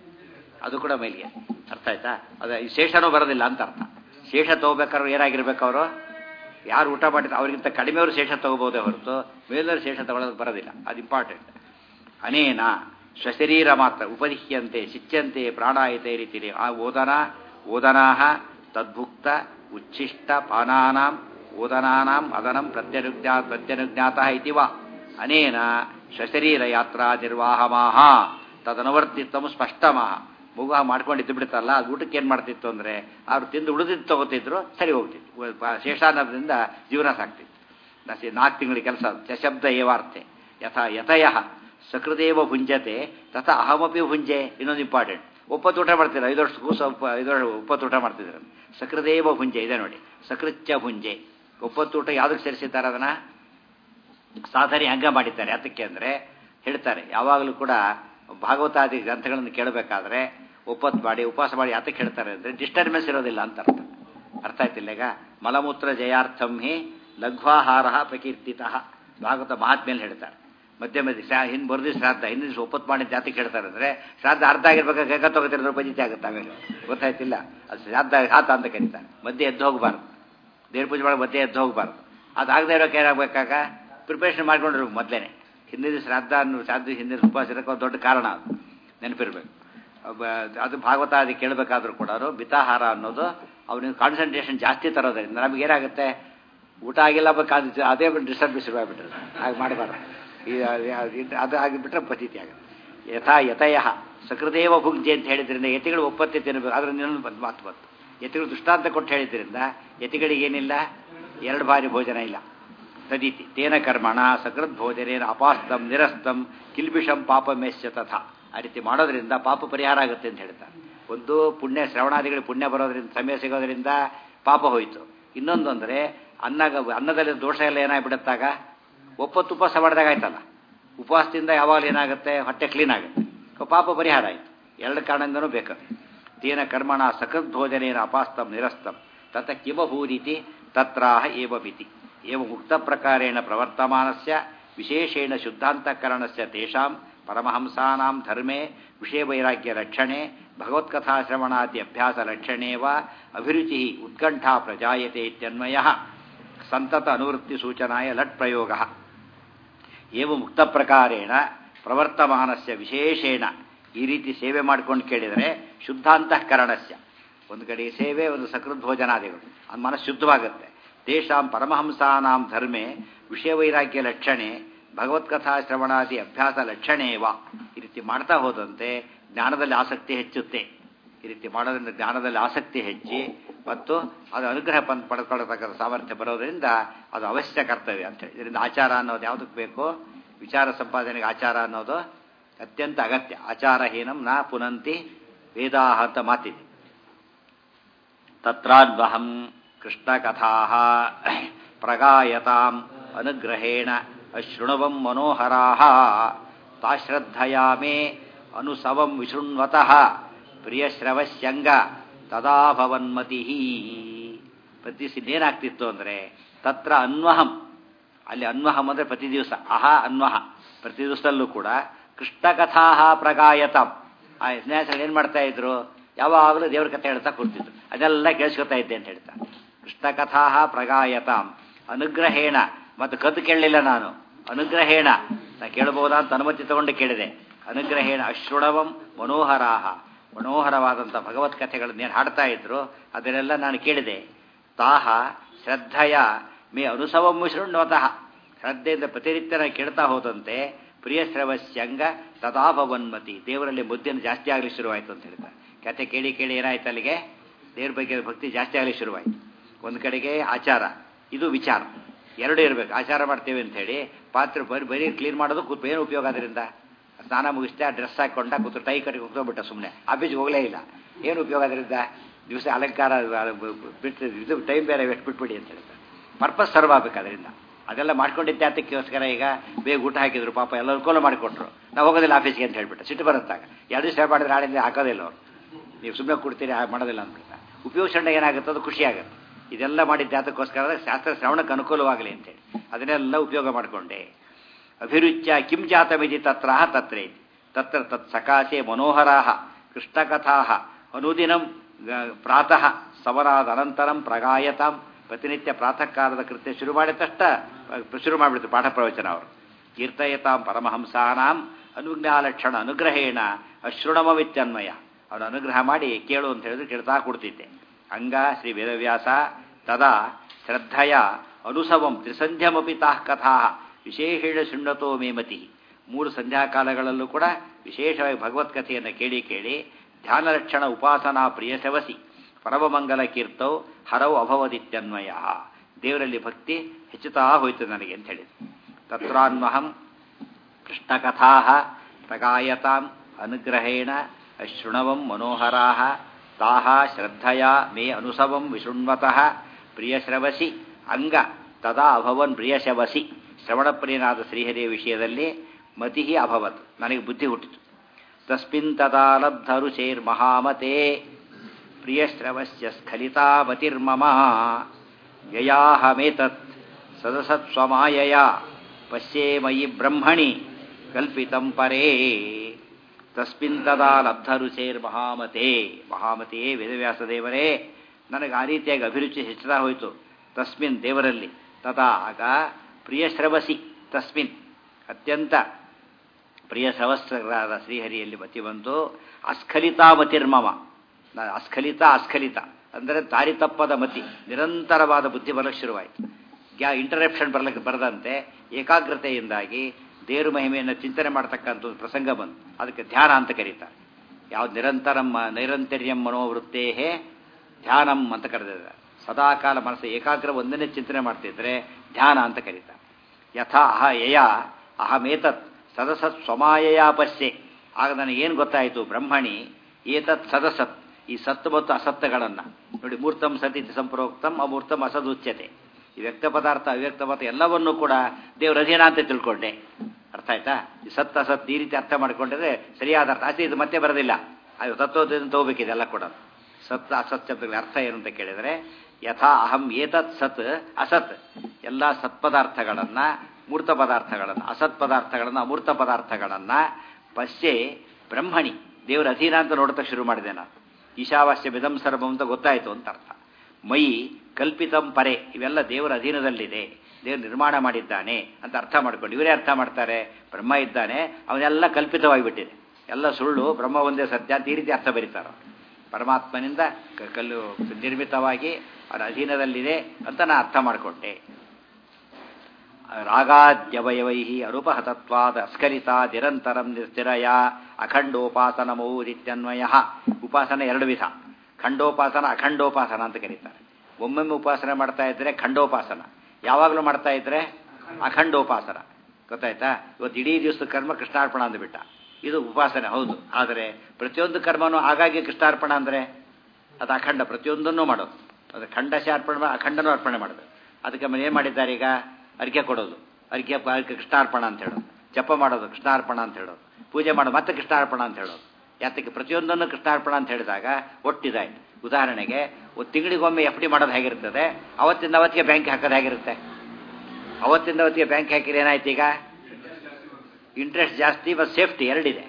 ಅದು ಕೂಡ ಮೈಲಿಗೆ ಅರ್ಥ ಆಯ್ತಾ ಅದು ಈ ಶೇಷನೂ ಬರೋದಿಲ್ಲ ಅಂತ ಅರ್ಥ ಶೇಷ ತಗೋಬೇಕಾದ್ರೆ ಏನಾಗಿರ್ಬೇಕು ಅವರು ಯಾರು ಊಟ ಮಾಡಿದ್ರೆ ಅವರಿಗಿಂತ ಕಡಿಮೆಯವರು ಶೇಷ ತಗೋಬೋದೇ ಹೊರತು ಮೇಲವರು ಶೇಷ ತಗೊಳ್ಳೋದು ಬರೋದಿಲ್ಲ ಅದು ಇಂಪಾರ್ಟೆಂಟ್ ಅನೇನ ಸ್ವಶರೀರ ಮಾತ್ರ ಉಪದಿಹ್ಯಂತೆ ಶಿಚ್ಯಂತೆ ಪ್ರಾಣಾಯತೆ ರೀತಿಲಿ ಆ ಓದನ ಓದನಾ ತದ್ಭುಕ್ತ ಉಚ್ಛಿಷ್ಟ ಪಾನಾನಾಂ ಓದನಾನಾಂ ಅದನಂ ಪ್ರತ್ಯನುಜ್ಞಾ ಪ್ರತ್ಯನುಜ್ಞಾತ ಇತಿ ವಾ ಅನೇನ ಸ್ವಶರೀರ ಯಾತ್ರಾ ನಿರ್ವಾಹಮಾಹ ತದನುವರ್ತಿತ್ತಮ ಸ್ಪಷ್ಟಮಃ ಮಗು ಮಾಡ್ಕೊಂಡಿದ್ದು ಬಿಡ್ತಲ್ಲ ಅದು ಊಟಕ್ಕೆ ಏನು ಮಾಡ್ತಿತ್ತು ಅಂದರೆ ಅವ್ರು ತಿಂದು ಉಳಿದಿದ್ದು ತಗೋತಿದ್ರು ಸರಿ ಹೋಗ್ತಿತ್ತು ಪ- ಶೇಷಾನದಿಂದ ಜೀವನ ಸಾಕ್ತಿತ್ತು ನಸಿ ನಾಲ್ಕು ತಿಂಗಳಿಗೆ ಕೆಲಸ ಚಶಬ್ದ ಏವಾರ್ತೆ ಯಥಾ ಯತಯ ಸಕೃದೇವ ಭುಂಜತೆ ತಥಾ ಅಹಮಪಿ ಭುಂಜೆ ಇನ್ನೊಂದು ಇಂಪಾರ್ಟೆಂಟ್ ಒಪ್ಪತ್ತು ಊಟ ಮಾಡ್ತಿದ್ರು ಐದು ವರ್ಷ ಕೂಸ ಉಪ ಐದು ವರ್ಷ ಒಪ್ಪತ್ತು ಊಟ ಮಾಡ್ತಿದ್ರು ಸಕೃದೇವ ಭುಂಜೆ ಇದೆ ನೋಡಿ ಸಕೃತ್ಯ ಭುಂಜೆ ಒಪ್ಪತ್ತು ಊಟ ಯಾವುದಕ್ಕೆ ಸೇರಿಸಿದ್ದಾರೆ ಅದನ್ನು ಸಾಧನೆ ಹಂಗ ಮಾಡಿದ್ದಾರೆ ಅದಕ್ಕೆ ಅಂದರೆ ಹೇಳ್ತಾರೆ ಯಾವಾಗಲೂ ಕೂಡ ಭಾಗವತಾದಿ ಗ್ರಂಥಗಳನ್ನು ಕೇಳಬೇಕಾದ್ರೆ ಒಪ್ಪತ್ತು ಮಾಡಿ ಉಪವಾಸ ಮಾಡಿ ಯಾತಕ್ಕೆ ಹೇಳ್ತಾರೆ ಅಂದರೆ ಡಿಸ್ಟರ್ಬೆನ್ಸ್ ಇರೋದಿಲ್ಲ ಅಂತ ಅರ್ಥ ಅರ್ಥ ಆಯ್ತಿಲ್ಲ ಈಗ ಮಲಮೂತ್ರ ಜಯಾರ್ಥಂ ಹಿ ಲಘ್ವಾಹಾರ ಪ್ರಕೀರ್ತಿತ ಭಾಗವತ ಮಹಾತ್ಮೆಯಲ್ಲಿ ಹೇಳ್ತಾರೆ ಮಧ್ಯ ಮಧ್ಯ ಶಾ ಹಿಂದೆ ಬರೆದು ಶ್ರಾದ್ದ ಹಿಂದಿನ ದಿವಸ ಒಪ್ಪತ್ತು ಮಾಡಿದ ಜಾತಿಗೆ ಹೇಳ್ತಾರೆ ಅಂದರೆ ಶ್ರಾದ್ದ ಅರ್ಧ ಆಗಿರ್ಬೇಕಾದ್ರೆ ಕೈಕ ತಗೋತಿರೋದ್ರ ಪಂಜಿತಿ ಆಗುತ್ತೆ ಆಮೇಲೆ ಗೊತ್ತಾಯ್ತಿಲ್ಲ ಅದು ಶ್ರಾದ್ದ ಆತ ಅಂತ ಕರೀತಾರೆ ಮಧ್ಯೆ ಎದ್ದು ಹೋಗಬಾರ್ದು ದೇವ್ರ ಪೂಜೆ ಮಾಡಿ ಮಧ್ಯೆ ಎದ್ದು ಹೋಗಬಾರ್ದು ಅದಾಗದೇ ಇರೋಕೆ ಏನಾಗಬೇಕಾಗ ಪ್ರಿಪ್ರೇಷನ್ ಮಾಡ್ಕೊಂಡಿರ್ಬೇಕು ಮೊದಲೇನೆ ಹಿಂದಿನ ಶ್ರಾದ್ದ ಅನ್ನೋ ಶ್ರಾದ್ದ ಹಿಂದಿನ ಉಪವಾಸ ಇರೋಕೆ ಒಂದು ದೊಡ್ಡ ಕಾರಣ ಅದು ನೆನಪಿರ್ಬೇಕು ಒಬ್ಬ- ಅದು ಭಾಗವತ ಅದು ಕೇಳಬೇಕಾದ್ರೂ ಕೂಡ ಮಿತಾಹಾರ ಅನ್ನೋದು ಅವನಿಗೆ ಕಾನ್ಸಂಟ್ರೇಷನ್ ಜಾಸ್ತಿ ತರೋದ್ರಿಂದ ನಮಗೆ ಏನಾಗುತ್ತೆ ಊಟ ಆಗಿಲ್ಲ ಬೇಕಾದ ಅದೇ ಡಿಸ್ಟರ್ಬೆನ್ಸ್ ಶುರುವಾಗ್ಬಿಟ್ರೆ ಹಾಗೆ ಮಾಡಬಾರ್ದು ಈ ಇದು- ಅದು ಆಗಿಬಿಟ್ರೆ ಪದ್ಧತಿ ಆಗುತ್ತೆ ಯಥಾ ಯತಯ ಸಕೃದೇವ ಭುಂಜೆ ಅಂತ ಹೇಳಿದ್ರಿಂದ ಯತಿಗಳು ಒಪ್ಪತ್ತೆ ತಿನ್ನಬೇಕು ಅದ್ರ ಇನ್ನೊಂದು ಬಂದು ಮಾತು ಬಂತು ಯತಿಗಳು ದೃಷ್ಟಾಂತ ಕೊಟ್ಟು ಹೇಳಿದ್ರಿಂದ ಯತಿಗಳಿಗೇನಿಲ್ಲ ಎರಡು ಬಾರಿ ಭೋಜನ ಇಲ್ಲ ತದೀತಿ ತೇನ ಕರ್ಮಣ ಸಕೃತ್ ಭೋಜನೇನ ಅಪಾಸ್ತಂ ನಿರಸ್ತಂ ಕಿಲ್ಬಿಷಂ ಪಾಪಮೇಶ್ಯ ತಥಾ ಆ ರೀತಿ ಮಾಡೋದ್ರಿಂದ ಪಾಪ ಪರಿಹಾರ ಆಗುತ್ತೆ ಅಂತ ಹೇಳ್ತಾರೆ ಒಂದು ಪುಣ್ಯ ಶ್ರವಣಾದಿಗಳಿಗೆ ಪುಣ್ಯ ಬರೋದ್ರಿಂದ ಸಮಯ ಸಿಗೋದ್ರಿಂದ ಪಾಪ ಹೋಯಿತು ಇನ್ನೊಂದು ಅಂದರೆ ಅನ್ನ ಅನ್ನದಲ್ಲಿ ದೋಷ ಎಲ್ಲ ಏನಾಗ್ಬಿಡುತ್ತಾಗ ಒಪ್ಪತ್ತು ಉಪವಾಸ ಮಾಡಿದಾಗ ಆಯ್ತಲ್ಲ ಉಪವಾಸದಿಂದ ಯಾವಾಗಲೂ ಏನಾಗುತ್ತೆ ಹೊಟ್ಟೆ ಕ್ಲೀನ್ ಆಗುತ್ತೆ ಪಾಪ ಪರಿಹಾರ ಆಯಿತು ಎರಡು ಕಾರಣದಿಂದನೂ ಬೇಕು ತೇನ ಕರ್ಮಣ ಸಕೃತ್ ಭೋಜನೇನ ಅಪಾಸ್ತಂ ನಿರಸ್ತಂ ತತ ಕಿಮಭೂದಿತಿ ತತ್ರಾಹ ಏವ ಮಿತಿ ಏವ ಮುಕ್ತ ಪ್ರಕಾರೇಣ ಪ್ರವರ್ತಮಾನಸ್ಯ ವಿಶೇಷೇಣ ಶುದ್ಧಾಂತಕರಣಸ್ಯ ತೇಷಾಂ ಪರಮಹಂಸಾನಾಂ ಧರ್ಮೇ ವಿಷಯವೈರಾಗ್ಯ ರಕ್ಷಣೆ ಭಗವತ್ಕಥಾಶ್ರವಣಾದಿ ಅಭ್ಯಾಸ ಲಕ್ಷಣೇ ವಾ ಅಭಿರುಚಿ ಉತ್ಕಂಠಾ ಪ್ರಜಾಯತೆ ಇತ್ಯನ್ವಯ ಸಂತತ ಅನುವೃತ್ತಿ ಸೂಚನಾಯ ಲಟ್ ಪ್ರಯೋಗ ಏವ ಮುಕ್ತ ಪ್ರಕಾರೇಣ ಪ್ರವರ್ತಮಾನಸ್ಯ ವಿಶೇಷೇಣ ಈ ರೀತಿ ಸೇವೆ ಮಾಡ್ಕೊಂಡು ಕೇಳಿದರೆ ಶುದ್ಧಾಂತಃಕರಣಸ್ಯ ಒಂದು ಕಡೆ ಸೇವೆ ಒಂದು ಸಕೃತ್ ಭೋಜನಾದಿಗಳು ಅದು ಮನಸ್ಸು ಶುದ್ಧವಾಗುತ್ತೆ ತೇಷಾಂ ಪರಮಹಂಸಾನಾಂ ಧರ್ಮೆ ವಿಷಯವೈರಾಗ್ಯ ಲಕ್ಷಣೆ ಭಗವತ್ಕಥಾ ಶ್ರವಣಾದಿ ಅಭ್ಯಾಸ ಲಕ್ಷಣೇವ ಈ ರೀತಿ ಮಾಡ್ತಾ ಹೋದಂತೆ ಜ್ಞಾನದಲ್ಲಿ ಆಸಕ್ತಿ ಹೆಚ್ಚುತ್ತೆ ಈ ರೀತಿ ಮಾಡೋದ್ರಿಂದ ಜ್ಞಾನದಲ್ಲಿ ಆಸಕ್ತಿ ಹೆಚ್ಚಿ ಮತ್ತು ಅದು ಅನುಗ್ರಹ ಪಂದ್ ಪಡ್ಕೊಳ್ಳತಕ್ಕಂಥ ಸಾಮರ್ಥ್ಯ ಬರೋದ್ರಿಂದ ಅದು ಅವಶ್ಯ ಕರ್ತವ್ಯ ಅಂತೇಳಿ ಇದರಿಂದ ಆಚಾರ ಅನ್ನೋದು ಯಾವುದಕ್ಕೆ ಬೇಕು ವಿಚಾರ ಸಂಪಾದನೆಗೆ ಆಚಾರ ಅನ್ನೋದು ಅತ್ಯಂತ ಅಗತ್ಯ ಆಚಾರಹೀನಂ ನ ಪುನಂತಿ ವೇದಾಹ ಅಂತ ಮಾತಿದೆ ತತ್ರಾದ್ವಹಂ ಕೃಷ್ಣಕಥಾ ಪ್ರಗಾಯತಾಂ ಅನುಗ್ರಹೇಣ ಅಶೃಣವಂ ಮನೋಹರಾ ತಾಶ್ರದ್ಧಯಾ ಮೇ ಅನುಸವಂ ವಿಶೃಣ್ವತಃ ಪ್ರಿಯಶ್ರವಶ್ಯಂಗ ತದಾ ಭವನ್ಮತಿ ಪ್ರತಿ ಏನಾಗ್ತಿತ್ತು ಅಂದರೆ ತತ್ರ ಅನ್ವಹಂ ಅಲ್ಲಿ ಅನ್ವಹಂ ಅಂದರೆ ಪ್ರತಿ ದಿವಸ ಅಹ ಅನ್ವಹ ಪ್ರತಿ ದಿವಸದಲ್ಲೂ ಕೂಡ ಕೃಷ್ಣಕಥಾ ಪ್ರಗಾಯತಾಂ ಆ ಸ್ನೇಹಿತರು ಏನು ಮಾಡ್ತಾ ಇದ್ರು ಯಾವಾಗಲೂ ದೇವ್ರ ಕಥೆ ಹೇಳ್ತಾ ಕೂರ್ತಿದ್ರು ಅದೆಲ್ಲ ಕೇಳಿಸ್ಕೊತಾ ಇದ್ದೆ ಅಂತ ಹೇಳ್ತಾ ಕೃಷ್ಣಕಥಾ ಪ್ರಗಾಯತಾಂ ಅನುಗ್ರಹೇಣ ಮತ್ತು ಕದ್ದು ಕೇಳಲಿಲ್ಲ ನಾನು ಅನುಗ್ರಹೇಣ ನಾ ಕೇಳಬಹುದಾ ಅಂತ ಅನುಮತಿ ತಗೊಂಡು ಕೇಳಿದೆ ಅನುಗ್ರಹೇಣ ಅಶ್ರುಣವಂ ಮನೋಹರಾಹ ಮನೋಹರವಾದಂಥ ಭಗವತ್ ಕಥೆಗಳನ್ನೇನು ಹಾಡ್ತಾ ಇದ್ರು ಅದನ್ನೆಲ್ಲ ನಾನು ಕೇಳಿದೆ ತಾಹ ಶ್ರದ್ಧೆಯ ಮೇ ಅನುಸವಂ ಶೃಣ್ವತಃ ಶ್ರದ್ಧೆಯಿಂದ ಪ್ರತಿನಿತ್ಯನ ಕೇಳ್ತಾ ಹೋದಂತೆ ಪ್ರಿಯಶ್ರವಸ್ಯಂಗ ತದಾ ಭವನ್ಮತಿ ದೇವರಲ್ಲಿ ಮುದ್ದೆಯನ್ನು ಜಾಸ್ತಿ ಆಗಲಿ ಶುರುವಾಯಿತು ಅಂತ ಹೇಳ್ತಾರೆ ಕತೆ ಕೇಳಿ ಕೇಳಿ ಏನಾಯ್ತು ಅಲ್ಲಿಗೆ ದೇವ್ರ ಬಗ್ಗೆ ಭಕ್ತಿ ಜಾಸ್ತಿ ಆಗಲಿ ಶುರುವಾಯಿತು ಒಂದು ಕಡೆಗೆ ಆಚಾರ ಇದು ವಿಚಾರ ಎರಡು ಇರಬೇಕು ಆಚಾರ ಮಾಡ್ತೇವೆ ಅಂತ ಹೇಳಿ ಪಾತ್ರೆ ಬರೀ ಬರೀ ಕ್ಲೀನ್ ಮಾಡೋದು ಕೂತ್ ಏನು ಉಪಯೋಗ ಅದರಿಂದ ಸ್ನಾನ ಮುಗಿಸ್ತಾ ಡ್ರೆಸ್ ಹಾಕೊಂಡ ಕೂತು ಟೈ ಕಟ್ಟಿ ಕೂತ್ಕೊಂಡ್ಬಿಟ್ಟ ಸುಮ್ಮನೆ ಆಫೀಸ್ಗೆ ಹೋಗಲೇ ಇಲ್ಲ ಏನು ಉಪಯೋಗ ಅದರಿಂದ ದಿವಸ ಅಲಂಕಾರ ಬಿಟ್ಟು ಇದು ಟೈಮ್ ಬೇರೆ ಎಷ್ಟು ಬಿಟ್ಬಿಡಿ ಅಂತ ಹೇಳ್ತಾರೆ ಪರ್ಪಸ್ ಸರ್ವ್ ಆಗ್ಬೇಕು ಅದರಿಂದ ಅದೆಲ್ಲ ಮಾಡ್ಕೊಂಡಿದ್ದೆ ಅದಕ್ಕೋಸ್ಕರ ಈಗ ಬೇಗ ಊಟ ಹಾಕಿದ್ರು ಪಾಪ ಎಲ್ಲ ಅನುಕೂಲ ಮಾಡಿಕೊಟ್ರು ನಾವು ಹೋಗೋದಿಲ್ಲ ಆಫೀಸ್ಗೆ ಅಂತ ಹೇಳ್ಬಿಟ್ಟು ಸಿಟ್ಟು ಬರುತ್ತಾಗ ಎರಡು ದಿವಸ ಮಾಡಿದ್ರೆ ನಾಳಿಂದ ಹಾಕೋದಿಲ್ಲ ಅವರು ನೀವು ಸುಮ್ಮನೆ ಕೊಡ್ತೀರಿ ಮಾಡೋದಿಲ್ಲ ಅಂದ್ಬಿಟ್ಟು ಉಪಯೋಗಿಸೋಣ ಏನಾಗುತ್ತೆ ಅದು ಖುಷಿ ಆಗುತ್ತೆ ಇದೆಲ್ಲ ಮಾಡಿದ್ದೆ ಅದಕ್ಕೋಸ್ಕರ ಶಾಸ್ತ್ರ ಶ್ರವಣಕ್ಕೆ ಅನುಕೂಲವಾಗಲಿ ಅಂತೇಳಿ ಅದನ್ನೆಲ್ಲ ಉಪಯೋಗ ಮಾಡಿಕೊಂಡೆ ಅಭಿರುಚ್ಯ ಕಿಂ ಜಾತಮಿತಿ ತತ್ರ ತತ್ರೇತಿ ತತ್ರ ತತ್ ಸಕಾಶೆ ಮನೋಹರಾ ಕೃಷ್ಣಕಥಾ ಅನುದಿನಂ ಪ್ರಾತಃ ಸವರಾದ ಅನಂತರಂ ಪ್ರಗಾಯತಾಂ ಪ್ರತಿನಿತ್ಯ ಪ್ರಾತಃ ಕಾಲದ ಕೃತ್ಯ ಶುರು ಮಾಡಿದ ತಕ್ಷಣ ಶುರು ಮಾಡಿಬಿಡ್ತು ಪಾಠ ಪ್ರವಚನ ಅವರು ಕೀರ್ತಯತಾಂ ಪರಮಹಂಸಾನಾಂ ಅನುಜ್ಞಾಲಕ್ಷಣ ಅನುಗ್ರಹೇಣ ಅಶೃಣಮವಿತ್ಯನ್ವಯ ಅವನು ಅನುಗ್ರಹ ಮಾಡಿ ಕೇಳು ಅಂತ ಹೇಳಿದ್ರೆ ಕೇಳ್ತಾ ಕೊಡ್ತಿದ್ದೆ ಅಂಗ ಶ್ರೀ ವೇದವ್ಯಾಸ ತದಾ ಶ್ರದ್ಧೆಯ ಅನುಸವಂ ತ್ರಿಸಂಧ್ಯಮಪಿ ತಾಃ ಕಥಾ ವಿಶೇಷೇಣ ಶೃಣ್ವತೋ ಮೇಮತಿ ಮೂರು ಸಂಧ್ಯಾಕಾಲಗಳಲ್ಲೂ ಕೂಡ ವಿಶೇಷವಾಗಿ ಭಗವತ್ಕಥೆಯನ್ನು ಕೇಳಿ ಕೇಳಿ ಧ್ಯಾನ ಲಕ್ಷಣ ಉಪಾಸನಾ ಪ್ರಿಯ ಸವಸಿ ಪರಮಮಂಗಲ ಕೀರ್ತೌ ಹರವು ಅಭವದಿತ್ಯನ್ವಯ ದೇವರಲ್ಲಿ ಭಕ್ತಿ ಹೆಚ್ಚುತ್ತಾ ಹೋಯಿತು ನನಗೆ ಅಂತ ಹೇಳಿದೆ ತತ್ರಾನ್ವಹಂ ಕೃಷ್ಣಕಥಾ ಪ್ರಗಾಯತಾಂ ಅನುಗ್ರಹೇಣ ಅಶೃಣವಂ ಮನೋಹರಾ ತಾಹ ಶ್ರದ್ಧೆಯ ಮೇ ಅನುಸವಂ ವಿಶೃಣ್ವತಃ ಪ್ರಿಯಶ್ರವಸಿ ಅಂಗ ತದಾ ಅಭವನ್ ಪ್ರಿಯಶವಸಿ ಶ್ರವಣಪ್ರಿಯನಾದ ಶ್ರೀಹರಿಯ ವಿಷಯದಲ್ಲಿ ಮತಿ ಅಭವತ್ ನನಗೆ ಬುದ್ಧಿ ಹುಟ್ಟಿತು ತಸ್ಮಿನ್ ತದಾ ಲಬ್ಧರುಚೇರ್ಮಹಾಮತೆ ಪ್ರಿಯಶ್ರವಸ್ಯ ಸ್ಖಲಿತಾ ಮತಿರ್ಮಮ ಯಯಾಹಮೇತತ್ ಸದಸತ್ಸ್ವಮಾಯಯ ಪಶ್ಯೇ ಮಯಿ ಬ್ರಹ್ಮಣಿ ಕಲ್ಪಿತಂ ಪರೇ ತಸ್ಮಿನ್ ತದಾ ಲಬ್ಧರುಚೇರ್ ಮಹಾಮತೆ ಮಹಾಮತೆಯೇ ವೇದವ್ಯಾಸ ದೇವರೇ ನನಗೆ ಆ ರೀತಿಯಾಗಿ ಅಭಿರುಚಿ ಹೆಚ್ಚುತ್ತಾ ಹೋಯಿತು ತಸ್ಮಿನ್ ದೇವರಲ್ಲಿ ತದಾ ಆಗ ಪ್ರಿಯ ಶ್ರವಸಿ ತಸ್ಮಿನ್ ಅತ್ಯಂತ ಪ್ರಿಯ ಸವಸ್ತ್ರರಾದ ಶ್ರೀಹರಿಯಲ್ಲಿ ಮತಿ ಬಂದು ಅಸ್ಖಲಿತಾ ಮತಿರ್ಮಮ ಅಸ್ಖಲಿತ ಅಸ್ಖಲಿತ ಅಂದರೆ ದಾರಿ ತಪ್ಪದ ಮತಿ ನಿರಂತರವಾದ ಬುದ್ಧಿ ಬರಲಿಕ್ಕೆ ಶುರುವಾಯಿತು ಗ್ಯಾ ಇಂಟರಪ್ಷನ್ ಬರಲಿಕ್ಕೆ ಬರದಂತೆ ಏಕಾಗ್ರತೆಯಿಂದಾಗಿ ದೇವರು ಮಹಿಮೆಯನ್ನು ಚಿಂತನೆ ಮಾಡ್ತಕ್ಕಂಥ ಒಂದು ಪ್ರಸಂಗ ಬಂತು ಅದಕ್ಕೆ ಧ್ಯಾನ ಅಂತ ಕರೀತಾರೆ ಯಾವ್ದು ನಿರಂತರಂ ನೈರಂತರ್ಯಂ ಮನೋವೃತ್ತೇ ಧ್ಯಾನಂ ಅಂತ ಕರೆದಿದ್ದಾರೆ ಸದಾಕಾಲ ಮನಸ್ಸು ಏಕಾಗ್ರ ಒಂದನ್ನೇ ಚಿಂತನೆ ಮಾಡ್ತಿದ್ರೆ ಧ್ಯಾನ ಅಂತ ಕರೀತಾರೆ ಯಥಾ ಅಹ ಯಯ ಅಹಮೇತತ್ ಸದಸತ್ ಸ್ವಮಾಯಯ ಪಶ್ಯೆ ಆಗ ನನಗೇನು ಗೊತ್ತಾಯಿತು ಬ್ರಹ್ಮಣಿ ಏತತ್ ಸದಸತ್ ಈ ಸತ್ತು ಮತ್ತು ಅಸತ್ತಗಳನ್ನು ನೋಡಿ ಮೂರ್ತಂ ಸತಿ ಸಂಪ್ರೋಕ್ತಂ ಅಮೂರ್ತಂ ಅಸದುಚ್ಯತೆ ಈ ವ್ಯಕ್ತ ಪದಾರ್ಥ ಅವ್ಯಕ್ತ ಪದಾರ್ಥ ಎಲ್ಲವನ್ನೂ ಕೂಡ ದೇವರ ಅಧೀನ ಅಂತ ತಿಳ್ಕೊಂಡೆ ಅರ್ಥ ಆಯ್ತಾ ಈ ಸತ್ ಅಸತ್ ಈ ರೀತಿ ಅರ್ಥ ಮಾಡ್ಕೊಂಡಿದ್ರೆ ಸರಿಯಾದ ಅರ್ಥ ಅಷ್ಟೇ ಇದು ಮತ್ತೆ ಬರೋದಿಲ್ಲ ಅದು ತತ್ವದಿಂದ ತಗೋಬೇಕಿದೆ ಎಲ್ಲ ಕೂಡ ಸತ್ ಅಸತ್ ಶಬ್ದಗಳ ಅರ್ಥ ಏನು ಅಂತ ಕೇಳಿದರೆ ಯಥಾ ಅಹಂ ಏತತ್ ಸತ್ ಅಸತ್ ಎಲ್ಲ ಸತ್ಪದಾರ್ಥಗಳನ್ನು ಮೂರ್ತ ಪದಾರ್ಥಗಳನ್ನು ಅಸತ್ ಪದಾರ್ಥಗಳನ್ನು ಅಮೂರ್ತ ಪದಾರ್ಥಗಳನ್ನು ಪಶ್ಯೆ ಬ್ರಹ್ಮಣಿ ದೇವರ ಅಧೀನ ಅಂತ ನೋಡ್ತಾ ಶುರು ಮಾಡಿದೆ ನಾನು ಈಶಾವಾಸ್ಯ ವಿಧಂ ಸರ್ವಂ ಅಂತ ಗೊತ್ತಾಯಿತು ಅಂತ ಅರ್ಥ ಮೈ ಕಲ್ಪಿತಂ ಪರೆ ಇವೆಲ್ಲ ದೇವರ ಅಧೀನದಲ್ಲಿದೆ ದೇವರು ನಿರ್ಮಾಣ ಮಾಡಿದ್ದಾನೆ ಅಂತ ಅರ್ಥ ಮಾಡ್ಕೊಂಡು ಇವರೇ ಅರ್ಥ ಮಾಡ್ತಾರೆ ಬ್ರಹ್ಮ ಇದ್ದಾನೆ ಅವನೆಲ್ಲ ಕಲ್ಪಿತವಾಗಿಬಿಟ್ಟಿದೆ ಎಲ್ಲ ಸುಳ್ಳು ಬ್ರಹ್ಮ ಒಂದೇ ಸತ್ಯ ಅಂತ ಈ ರೀತಿ ಅರ್ಥ ಬರೀತಾರೆ ಪರಮಾತ್ಮನಿಂದ ಕ- ಕಲ್ಲು ನಿರ್ಮಿತವಾಗಿ ಅವನ ಅಧೀನದಲ್ಲಿದೆ ಅಂತ ನಾನು ಅರ್ಥ ಮಾಡಿಕೊಂಡೆ ರಾಗಾದ್ಯವಯವೈ ಅನುಪಹತತ್ವಾದ ಅಸ್ಖಲಿತ ನಿರಂತರಂ ಸ್ಥಿರಯ ಅಖಂಡೋಪಾಸನ ಮೌರಿತ್ಯನ್ವಯ ಉಪಾಸನೆ ಎರಡು ವಿಧ ಖಂಡೋಪಾಸನ ಅಖಂಡೋಪಾಸನ ಅಂತ ಕರೀತಾರೆ ಒಮ್ಮೊಮ್ಮೆ ಉಪಾಸನೆ ಮಾಡ್ತಾ ಇದ್ರೆ ಖಂಡೋಪಾಸನ ಯಾವಾಗಲೂ ಮಾಡ್ತಾ ಇದ್ರೆ ಅಖಂಡೋಪಾಸನ ಗೊತ್ತಾಯ್ತಾ ಇವತ್ತು ಇಡೀ ದಿವಸದ ಕರ್ಮ ಕೃಷ್ಣಾರ್ಪಣ ಅಂದ್ಬಿಟ್ಟ ಇದು ಉಪಾಸನೆ ಹೌದು ಆದರೆ ಪ್ರತಿಯೊಂದು ಕರ್ಮನೂ ಆಗಾಗ್ಗೆ ಕೃಷ್ಣಾರ್ಪಣ ಅಂದರೆ ಅದು ಅಖಂಡ ಪ್ರತಿಯೊಂದನ್ನು ಮಾಡೋದು ಅದು ಖಂಡಶ ಅರ್ಪಣೆ ಮಾ- ಅಖಂಡನೂ ಅರ್ಪಣೆ ಮಾಡೋದು ಅದಕ್ಕೆ ಆಮೇಲೆ ಏನು ಮಾಡಿದ್ದಾರೆ ಈಗ ಅರಿಕೆ ಕೊಡೋದು ಅರಿಕೆ ಅರಿಕೆ ಕೃಷ್ಣಾರ್ಪಣ ಅಂತ ಹೇಳೋದು ಜಪ ಮಾಡೋದು ಕೃಷ್ಣಾರ್ಪಣ ಅಂತ ಹೇಳೋದು ಪೂಜೆ ಮಾಡೋದು ಮತ್ತೆ ಕೃಷ್ಣಾರ್ಪಣ ಅಂತ ಹೇಳೋದು ಯಾತಕ್ಕೆ ಪ್ರತಿಯೊಂದನ್ನು ಕೃಷ್ಣಾರ್ಪಣ ಅಂತ ಹೇಳಿದಾಗ ಒಟ್ಟಿದಾಯ್ತು ಉದಾಹರಣೆಗೆ ಒಂದು ತಿಂಗಳಿಗೊಮ್ಮೆ ಎಫ್ ಡಿ ಮಾಡೋದು ಹೇಗಿರ್ತದೆ ಅವತ್ತಿಂದ ಅವತ್ತಿಗೆ ಬ್ಯಾಂಕ್ ಹಾಕೋದು ಹೇಗಿರುತ್ತೆ ಅವತ್ತಿಂದ ಅವತ್ತಿಗೆ ಬ್ಯಾಂಕ್ ಹಾಕಿದ್ರೆ ಏನಾಯ್ತು ಈಗ ಇಂಟ್ರೆಸ್ಟ್ ಜಾಸ್ತಿ ಮತ್ತು ಸೇಫ್ಟಿ ಎರಡಿದೆ